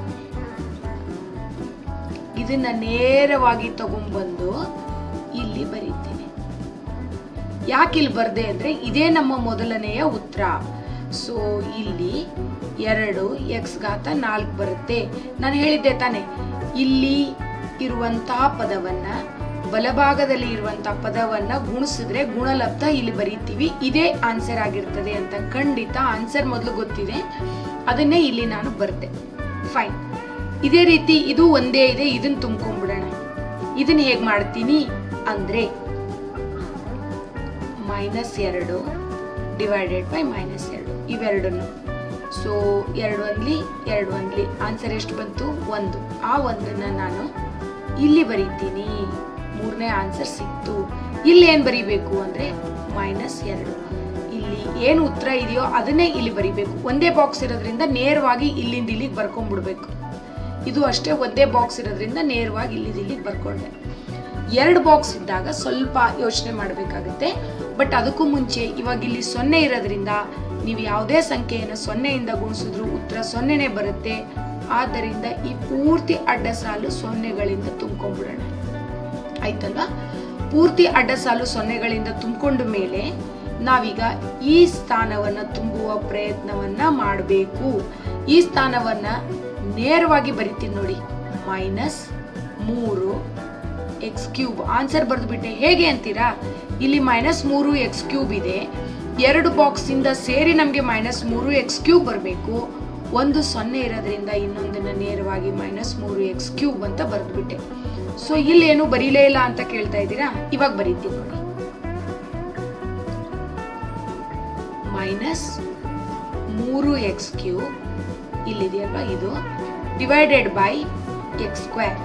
Speaker 1: ಇದನ್ನ ನೇರವಾಗಿ ತಗೊಂಡ್ಬಂದು ಇಲ್ಲಿ ಬರೀತೀನಿ ಯಾಕೆ ಇಲ್ಲಿ ಬರ್ದೆ ಅಂದರೆ ಇದೇ ನಮ್ಮ ಮೊದಲನೆಯ ಉತ್ತರ ಸೊ ಇಲ್ಲಿ ಎರಡು ಎಕ್ಸ್ ಘಾತ ನಾಲ್ಕು ಬರುತ್ತೆ ನಾನು ಹೇಳಿದ್ದೆ ತಾನೆ ಇಲ್ಲಿ ಇರುವಂತಹ ಪದವನ್ನ ಬಲಭಾಗದಲ್ಲಿ ಇರುವಂತಹ ಪದವನ್ನ ಗುಣಿಸಿದ್ರೆ ಗುಣಲಬ್ಧ ಇಲ್ಲಿ ಬರೀತೀವಿ ಇದೇ ಆನ್ಸರ್ ಆಗಿರ್ತದೆ ಅಂತ ಖಂಡಿತ ಆನ್ಸರ್ ಮೊದಲು ಗೊತ್ತಿದೆ ಅದನ್ನೇ ಇಲ್ಲಿ ನಾನು ಬರ್ದೆ ಫೈನ್ ಇದೇ ರೀತಿ ಇದು ಒಂದೇ ಇದೆ ಇದನ್ನ ತುಂಬ್ಕೊಂಡ್ಬಿಡೋಣ ಇದನ್ನ ಹೇಗೆ ಮಾಡ್ತೀನಿ ಅಂದ್ರೆ ಮೈನಸ್ ಎರಡು ಡಿವೈಡೆಡ್ ಬೈ ಮೈನಸ್ ಎರಡು ಇವೆರಡನ್ನು ಸೊ ಎರಡು ಒಂದ್ಲಿ ಎರಡು ಒಂದ್ಲಿ ಆನ್ಸರ್ ಎಷ್ಟು ಬಂತು ಒಂದು ಆ ಒಂದನ್ನ ನಾನು ಇಲ್ಲಿ ಬರೀತೀನಿ ಮೂರನೇ ಆನ್ಸರ್ ಸಿಕ್ತು ಇಲ್ಲಿ ಏನು ಬರೀಬೇಕು ಅಂದರೆ ಮೈನಸ್ ಎರಡು ಇಲ್ಲಿ ಏನು ಉತ್ತರ ಇದೆಯೋ ಅದನ್ನೇ ಇಲ್ಲಿ ಬರೀಬೇಕು ಒಂದೇ ಬಾಕ್ಸ್ ಇರೋದ್ರಿಂದ ನೇರವಾಗಿ ಇಲ್ಲಿಂದ ಇಲ್ಲಿಗೆ ಬರ್ಕೊಂಡ್ಬಿಡ್ಬೇಕು ಇದು ಅಷ್ಟೇ ಒಂದೇ ಬಾಕ್ಸ್ ಇರೋದ್ರಿಂದ ನೇರವಾಗಿ ಇಲ್ಲಿಂದ ಇಲ್ಲಿಗೆ ಬರ್ಕೊಂಡೆ ಎರಡು ಬಾಕ್ಸ್ ಇದ್ದಾಗ ಸ್ವಲ್ಪ ಯೋಚನೆ ಮಾಡಬೇಕಾಗುತ್ತೆ ಬಟ್ ಅದಕ್ಕೂ ಮುಂಚೆ ಇವಾಗ ಇಲ್ಲಿ ಸೊನ್ನೆ ಇರೋದ್ರಿಂದ ನೀವು ಯಾವುದೇ ಸಂಖ್ಯೆಯನ್ನು ಸೊನ್ನೆಯಿಂದ ಗುಣಿಸಿದ್ರು ಉತ್ತರ ಸೊನ್ನೆನೇ ಬರುತ್ತೆ ಆದ್ದರಿಂದ ಈ ಪೂರ್ತಿ ಅಡ್ಡ ಸಾಲು ಸೊನ್ನೆಗಳಿಂದ ತುಂಬ್ಕೊಂಡ್ಬಿಡೋಣ ಆಯ್ತಲ್ವಾ ಪೂರ್ತಿ ಅಡ್ಡ ಸಾಲು ಸೊನ್ನೆಗಳಿಂದ ತುಂಬಿಕೊಂಡ ಮೇಲೆ ನಾವೀಗ ಈ ಸ್ಥಾನವನ್ನ ತುಂಬುವ ಪ್ರಯತ್ನವನ್ನ ಮಾಡಬೇಕು ಈ ಸ್ಥಾನವನ್ನ ನೇರವಾಗಿ ಬರಿತೀನಿ ನೋಡಿ ಮೈನಸ್ ಮೂರು ಎಕ್ಸ್ ಕ್ಯೂಬ್ ಆನ್ಸರ್ ಬರೆದುಬಿಟ್ಟೆ ಹೇಗೆ ಅಂತೀರಾ ಇಲ್ಲಿ ಮೈನಸ್ ಮೂರು ಎಕ್ಸ್ ಕ್ಯೂಬ್ ಇದೆ ಎರಡು ಬಾಕ್ಸ್ ಇಂದ ಸೇರಿ ನಮಗೆ ಮೈನಸ್ ಮೂರು ಎಕ್ಸ್ ಕ್ಯೂಬ್ ಬರಬೇಕು ಒಂದು ಸೊನ್ನೆ ಇರೋದ್ರಿಂದ ಇನ್ನೊಂದನ್ನ ನೇರವಾಗಿ ಮೈನಸ್ ಮೂರು ಎಕ್ಸ್ ಕ್ಯೂಬ್ ಅಂತ ಬರೆದ್ಬಿಟ್ಟೆ ಸೊ ಇಲ್ಲಿ ಏನು ಬರೀಲೇ ಇಲ್ಲ ಅಂತ ಕೇಳ್ತಾ ಇದ್ದೀರಾ ಇವಾಗ ಬರೀತೀನಿ ನೋಡಿ ಮೈನಸ್ ಮೂರು ಎಕ್ಸ್ ಕ್ಯೂಬ್ ಇಲ್ಲಿದೆಯಲ್ವಾ ಇದು divided by x square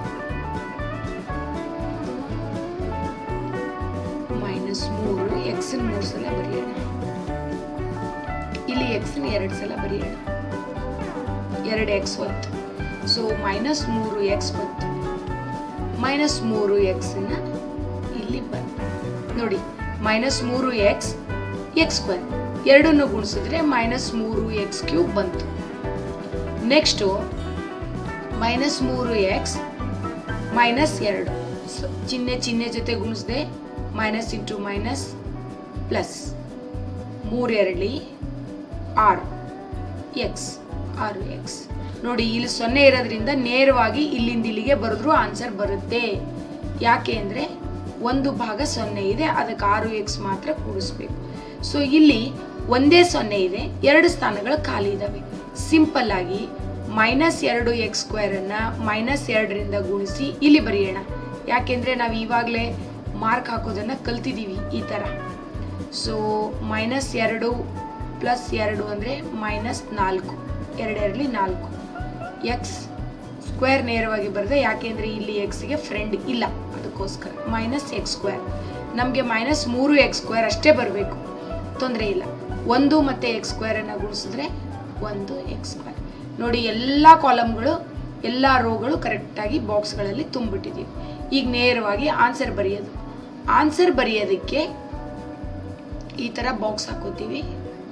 Speaker 1: minus ಮೂರು ಎಕ್ಸ್ ಮೂರು ಸಲ ಬರೆಯೋಣ ಇಲ್ಲಿ ಎಕ್ಸ್ ಎರಡು ಸಲ ಬರೆಯೋಣ ಎರಡು ಎಕ್ಸ್ ಹೋಯ್ತು ಸೊ ಮೈನಸ್ ಮೂರು ಎಕ್ಸ್ ಬಂತು ಮೈನಸ್ ಮೂರು ಎಕ್ಸನ್ನ ಇಲ್ಲಿ ಬಂತು ನೋಡಿ ಮೈನಸ್ ಮೂರು ಎಕ್ಸ್ ಎಕ್ಸ್ ಸ್ಕ್ವೇರ್ ಎರಡನ್ನು ಗುಣಿಸಿದ್ರೆ ಮೈನಸ್ ಮೂರು ಎಕ್ಸ್ ಕ್ಯೂಬ್ ಬಂತು ನೆಕ್ಸ್ಟು ಮೈನಸ್ ಮೂರು ಎಕ್ಸ್ ಮೈನಸ್ ಎರಡು ಸ- ಚಿಹ್ನೆ ಚಿಹ್ನೆ ಜೊತೆ ಗುಣಿಸಿದೆ ಮೈನಸ್ ಇಂಟು ಮೈನಸ್ ಪ್ಲಸ್ ಮೂರು ಎರಡ್ಲಿ ಆರು ಎಕ್ಸ್ ಆರು ಎಕ್ಸ್ ನೋಡಿ ಇಲ್ಲಿ ಸೊನ್ನೆ ಇರೋದ್ರಿಂದ ನೇರವಾಗಿ ಇಲ್ಲಿಂದ ಇಲ್ಲಿಗೆ ಬರೆದ್ರು ಆನ್ಸರ್ ಬರುತ್ತೆ ಯಾಕೆ ಅಂದರೆ ಒಂದು ಭಾಗ ಸೊನ್ನೆ ಇದೆ ಅದಕ್ಕೆ ಆರು ಎಕ್ಸ್ ಮಾತ್ರ ಕೂಡಿಸ್ಬೇಕು ಸೊ ಇಲ್ಲಿ ಒಂದೇ ಸೊನ್ನೆ ಇದೆ ಎರಡು ಸ್ಥಾನಗಳು ಖಾಲಿ ಇದಾವೆ ಸಿಂಪಲ್ ಆಗಿ ಮೈನಸ್ ಎರಡು ಎಕ್ಸ್ ಸ್ಕ್ವೇರನ್ನು ಮೈನಸ್ ಎರಡರಿಂದ ಗುಣಿಸಿ ಇಲ್ಲಿ ಬರೆಯೋಣ ಯಾಕೆಂದರೆ ನಾವು ಇವಾಗಲೇ ಮಾರ್ಕ್ ಹಾಕೋದನ್ನು ಕಲ್ತಿದ್ದೀವಿ ಈ ಥರ ಸೊ ಮೈನಸ್ ಎರಡು ಪ್ಲಸ್ ಎರಡು ಅಂದರೆ ಮೈನಸ್ ನಾಲ್ಕು ಎರಡೆರಡಲಿ ನಾಲ್ಕು ಎಕ್ಸ್ ಸ್ಕ್ವೇರ್ ನೇರವಾಗಿ ಬರುತ್ತೆ ಯಾಕೆಂದರೆ ಇಲ್ಲಿ ಎಕ್ಸ್ಗೆ ಫ್ರೆಂಡ್ ಇಲ್ಲ ಅದಕ್ಕೋಸ್ಕರ ಮೈನಸ್ ಎಕ್ಸ್ ಸ್ಕ್ವೇರ್ ನಮಗೆ ಮೈನಸ್ ಮೂರು ಎಕ್ಸ್ ಸ್ಕ್ವೇರ್ ಅಷ್ಟೇ ಬರಬೇಕು ತೊಂದರೆ ಇಲ್ಲ ಒಂದು ಮತ್ತು ಎಕ್ಸ್ ಸ್ಕ್ವೇರನ್ನು ಗುಣಿಸಿದ್ರೆ ಒಂದು ಎಕ್ಸ್ ಸ್ಕ್ವೇರ್ ನೋಡಿ ಎಲ್ಲ ಕಾಲಮ್ಗಳು ಎಲ್ಲ ರೋಗಳು ಕರೆಕ್ಟಾಗಿ ಬಾಕ್ಸ್ಗಳಲ್ಲಿ ತುಂಬಿಟ್ಟಿದ್ದೀವಿ ಈಗ ನೇರವಾಗಿ ಆನ್ಸರ್ ಬರೆಯೋದು ಆನ್ಸರ್ ಬರೆಯೋದಕ್ಕೆ ಈ ಥರ ಬಾಕ್ಸ್ ಹಾಕೋತೀವಿ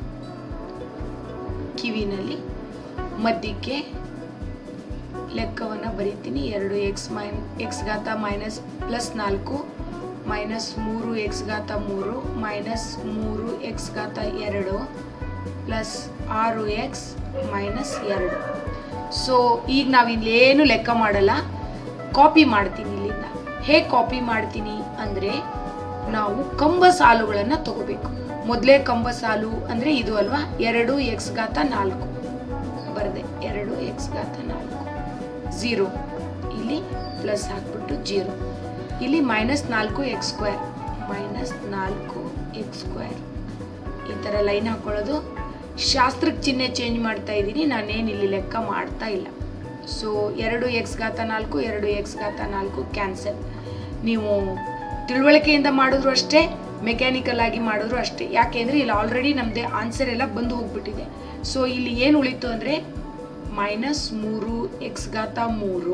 Speaker 1: ಕಿವಿನಲ್ಲಿ ಮಧ್ಯಕ್ಕೆ ಲೆಕ್ಕವನ್ನು ಬರೀತೀನಿ ಎರಡು ಎಕ್ಸ್ ಮೈನ್ ಎಕ್ಸ್ ಘಾತ ಮೈನಸ್ ಪ್ಲಸ್ ನಾಲ್ಕು ಮೈನಸ್ ಮೂರು ಎಕ್ಸ್ ಘಾತ ಮೂರು ಮೈನಸ್ ಮೂರು ಎಕ್ಸ್ ಘಾತ ಎರಡು ಪ್ಲಸ್ ಆರು ಎಕ್ಸ್ ಮೈನಸ್ ಎರಡು ಸೊ ಈಗ ನಾವು ಇಲ್ಲೇನು ಲೆಕ್ಕ ಮಾಡಲ್ಲ ಕಾಪಿ ಮಾಡ್ತೀನಿ ಇಲ್ಲಿಂದ ಹೇಗೆ ಕಾಪಿ ಮಾಡ್ತೀನಿ ಅಂದರೆ ನಾವು ಕಂಬ ಸಾಲುಗಳನ್ನು ತಗೋಬೇಕು ಮೊದಲೇ ಕಂಬ ಸಾಲು ಅಂದರೆ ಇದು ಅಲ್ವಾ ಎರಡು ಎಕ್ಸ್ ಘಾತ ನಾಲ್ಕು ಬರದೆ ಎರಡು ಎಕ್ಸ್ ಘಾತ ನಾಲ್ಕು ಝೀರೋ ಇಲ್ಲಿ ಪ್ಲಸ್ ಹಾಕ್ಬಿಟ್ಟು ಜೀರೋ ಇಲ್ಲಿ ಮೈನಸ್ ನಾಲ್ಕು ಎಕ್ಸ್ ಸ್ಕ್ವೇರ್ ಮೈನಸ್ ನಾಲ್ಕು ಎಕ್ಸ್ ಸ್ಕ್ವೇರ್ ಈ ಥರ ಲೈನ್ ಹಾಕೊಳ್ಳೋದು ಶಾಸ್ತ್ರಕ್ಕೆ ಚಿಹ್ನೆ ಚೇಂಜ್ ಮಾಡ್ತಾ ಇದ್ದೀನಿ ನಾನೇನು ಇಲ್ಲಿ ಲೆಕ್ಕ ಮಾಡ್ತಾ ಇಲ್ಲ ಸೊ ಎರಡು ಎಕ್ಸ್ ಘಾತ ನಾಲ್ಕು ಎರಡು ಎಕ್ಸ್ ಘಾತ ನಾಲ್ಕು ಕ್ಯಾನ್ಸಲ್ ನೀವು ತಿಳುವಳಿಕೆಯಿಂದ ಮಾಡಿದ್ರು ಅಷ್ಟೇ ಮೆಕ್ಯಾನಿಕಲ್ ಆಗಿ ಮಾಡಿದ್ರು ಅಷ್ಟೇ ಯಾಕೆಂದರೆ ಇಲ್ಲಿ ಆಲ್ರೆಡಿ ನಮ್ಮದೇ ಆನ್ಸರ್ ಎಲ್ಲ ಬಂದು ಹೋಗ್ಬಿಟ್ಟಿದೆ ಸೊ ಇಲ್ಲಿ ಏನು ಉಳಿತು ಅಂದರೆ ಮೈನಸ್ ಮೂರು ಎಕ್ಸ್ ಘಾತ ಮೂರು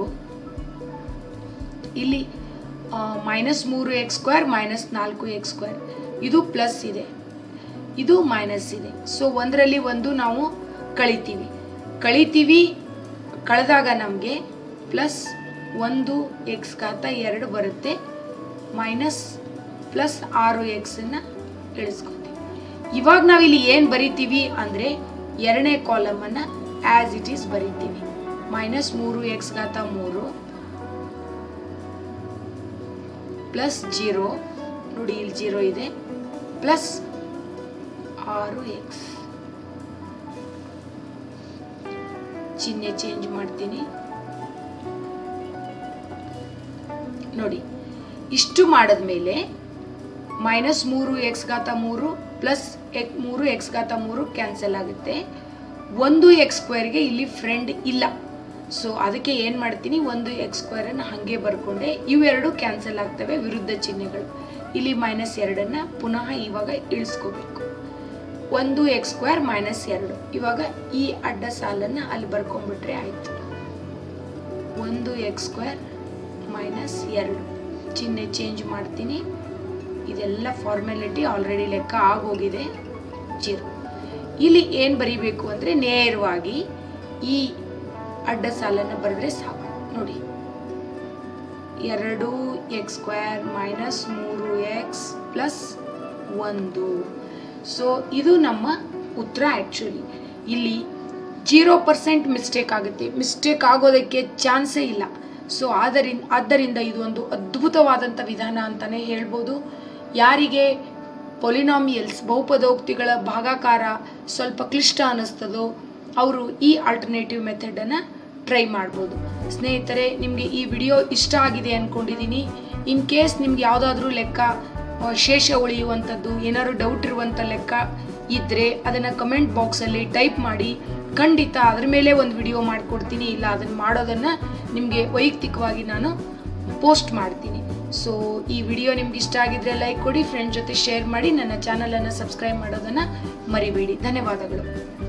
Speaker 1: ಇಲ್ಲಿ ಮೈನಸ್ ಮೂರು ಎಕ್ಸ್ ಸ್ಕ್ವೇರ್ ಮೈನಸ್ ನಾಲ್ಕು ಎಕ್ಸ್ ಸ್ಕ್ವೇರ್ ಇದು ಪ್ಲಸ್ ಇದೆ ಇದು ಮೈನಸ್ ಇದೆ ಸೊ ಒಂದರಲ್ಲಿ ಒಂದು ನಾವು ಕಳಿತೀವಿ ಕಳಿತೀವಿ ಕಳೆದಾಗ ನಮಗೆ ಪ್ಲಸ್ ಒಂದು ಎಕ್ಸ್ ಘಾತ ಎರಡು ಬರುತ್ತೆ ಮೈನಸ್ ಪ್ಲಸ್ ಆರು ಎಕ್ಸನ್ನು ಇಳಿಸ್ಕೊತೀವಿ ಇವಾಗ ನಾವಿಲ್ಲಿ ಏನು ಬರಿತೀವಿ ಅಂದರೆ ಎರಡನೇ ಕಾಲಮನ್ನು ಆ್ಯಸ್ ಇಟ್ ಈಸ್ ಬರಿತೀವಿ ಮೈನಸ್ ಮೂರು ಎಕ್ಸ್ ಘಾತ ಮೂರು ಪ್ಲಸ್ ಜೀರೋ ನೋಡಿ ಇಲ್ಲಿ ಜೀರೋ ಇದೆ ಪ್ಲಸ್ ಆರು ಎಕ್ಸ್ ಚಿಹ್ನೆ ಚೇಂಜ್ ಮಾಡ್ತೀನಿ ನೋಡಿ ಇಷ್ಟು ಮಾಡಿದ್ಮೇಲೆ ಮೈನಸ್ ಮೂರು ಎಕ್ಸ್ ಘಾತ ಮೂರು ಪ್ಲಸ್ ಎಕ್ ಮೂರು ಎಕ್ಸ್ ಘಾತ ಮೂರು ಕ್ಯಾನ್ಸಲ್ ಆಗುತ್ತೆ ಒಂದು ಎಕ್ಸ್ ಸ್ಕ್ವೇರ್ಗೆ ಇಲ್ಲಿ ಫ್ರೆಂಡ್ ಇಲ್ಲ ಸೊ ಅದಕ್ಕೆ ಏನು ಮಾಡ್ತೀನಿ ಒಂದು ಎಕ್ಸ್ ಸ್ಕ್ವೇರನ್ನು ಹಾಗೆ ಬರ್ಕೊಂಡೆ ಇವೆರಡು ಕ್ಯಾನ್ಸಲ್ ಆಗ್ತವೆ ವಿರುದ್ಧ ಚಿಹ್ನೆಗಳು ಇಲ್ಲಿ ಮೈನಸ್ ಎರಡನ್ನು ಪುನಃ ಇವಾಗ ಇಳಿಸ್ಕೋಬೇಕು ಒಂದು ಎಕ್ಸ್ ಸ್ಕ್ವೇರ್ ಮೈನಸ್ ಎರಡು ಇವಾಗ ಈ ಅಡ್ಡ ಸಾಲನ್ನು ಅಲ್ಲಿ ಬರ್ಕೊಂಡ್ಬಿಟ್ರೆ ಆಯಿತು ಒಂದು ಎಕ್ಸ್ ಸ್ಕ್ವೇರ್ ಮೈನಸ್ ಎರಡು ಚಿಹ್ನೆ ಚೇಂಜ್ ಮಾಡ್ತೀನಿ ಇದೆಲ್ಲ ಫಾರ್ಮ್ಯಾಲಿಟಿ ಆಲ್ರೆಡಿ ಲೆಕ್ಕ ಆಗೋಗಿದೆ ಜೀರೋ ಇಲ್ಲಿ ಏನು ಬರಿಬೇಕು ಅಂದರೆ ನೇರವಾಗಿ ಈ ಅಡ್ಡ ಸಾಲನ್ನು ಬರೆದ್ರೆ ಸಾಕು ನೋಡಿ ಎರಡು ಎಕ್ಸ್ ಸ್ಕ್ವೇರ್ ಮೈನಸ್ ಮೂರು ಎಕ್ಸ್ ಪ್ಲಸ್ ಒಂದು ಸೊ ಇದು ನಮ್ಮ ಉತ್ತರ ಆ್ಯಕ್ಚುಲಿ ಇಲ್ಲಿ ಜೀರೋ ಪರ್ಸೆಂಟ್ ಮಿಸ್ಟೇಕ್ ಆಗುತ್ತೆ ಮಿಸ್ಟೇಕ್ ಆಗೋದಕ್ಕೆ ಚಾನ್ಸೇ ಇಲ್ಲ ಸೊ ಆದ್ದರಿಂದ ಆದ್ದರಿಂದ ಇದು ಒಂದು ಅದ್ಭುತವಾದಂಥ ವಿಧಾನ ಅಂತಲೇ ಹೇಳ್ಬೋದು ಯಾರಿಗೆ ಪೊಲಿನಾಮಿಯಲ್ಸ್ ಬಹುಪದೋಕ್ತಿಗಳ ಭಾಗಾಕಾರ ಸ್ವಲ್ಪ ಕ್ಲಿಷ್ಟ ಅನ್ನಿಸ್ತದೋ ಅವರು ಈ ಆಲ್ಟರ್ನೇಟಿವ್ ಮೆಥಡನ್ನು ಟ್ರೈ ಮಾಡ್ಬೋದು ಸ್ನೇಹಿತರೆ ನಿಮಗೆ ಈ ವಿಡಿಯೋ ಇಷ್ಟ ಆಗಿದೆ ಅಂದ್ಕೊಂಡಿದ್ದೀನಿ ಇನ್ ಕೇಸ್ ನಿಮ್ಗೆ ಯಾವುದಾದ್ರೂ ಲೆಕ್ಕ ಆ, ಶೇಷ ಉಳಿಯುವಂಥದ್ದು ಏನಾದ್ರು ಡೌಟ್ ಇರುವಂಥ ಲೆಕ್ಕ ಇದ್ದರೆ ಅದನ್ನು ಕಮೆಂಟ್ ಬಾಕ್ಸಲ್ಲಿ ಟೈಪ್ ಮಾಡಿ ಖಂಡಿತ ಅದ್ರ ಮೇಲೆ ಒಂದು ವಿಡಿಯೋ ಮಾಡಿಕೊಡ್ತೀನಿ ಇಲ್ಲ ಅದನ್ನು ಮಾಡೋದನ್ನು ನಿಮಗೆ ವೈಯಕ್ತಿಕವಾಗಿ ನಾನು ಪೋಸ್ಟ್ ಮಾಡ್ತೀನಿ ಸೊ ಈ ವಿಡಿಯೋ ನಿಮ್ಗೆ ಇಷ್ಟ ಆಗಿದ್ರೆ ಲೈಕ್ ಕೊಡಿ ಫ್ರೆಂಡ್ ಜೊತೆ ಶೇರ್ ಮಾಡಿ ನನ್ನ ಚಾನಲನ್ನು ಸಬ್ಸ್ಕ್ರೈಬ್ ಮಾಡೋದನ್ನು ಮರಿಬೇಡಿ ಧನ್ಯವಾದಗಳು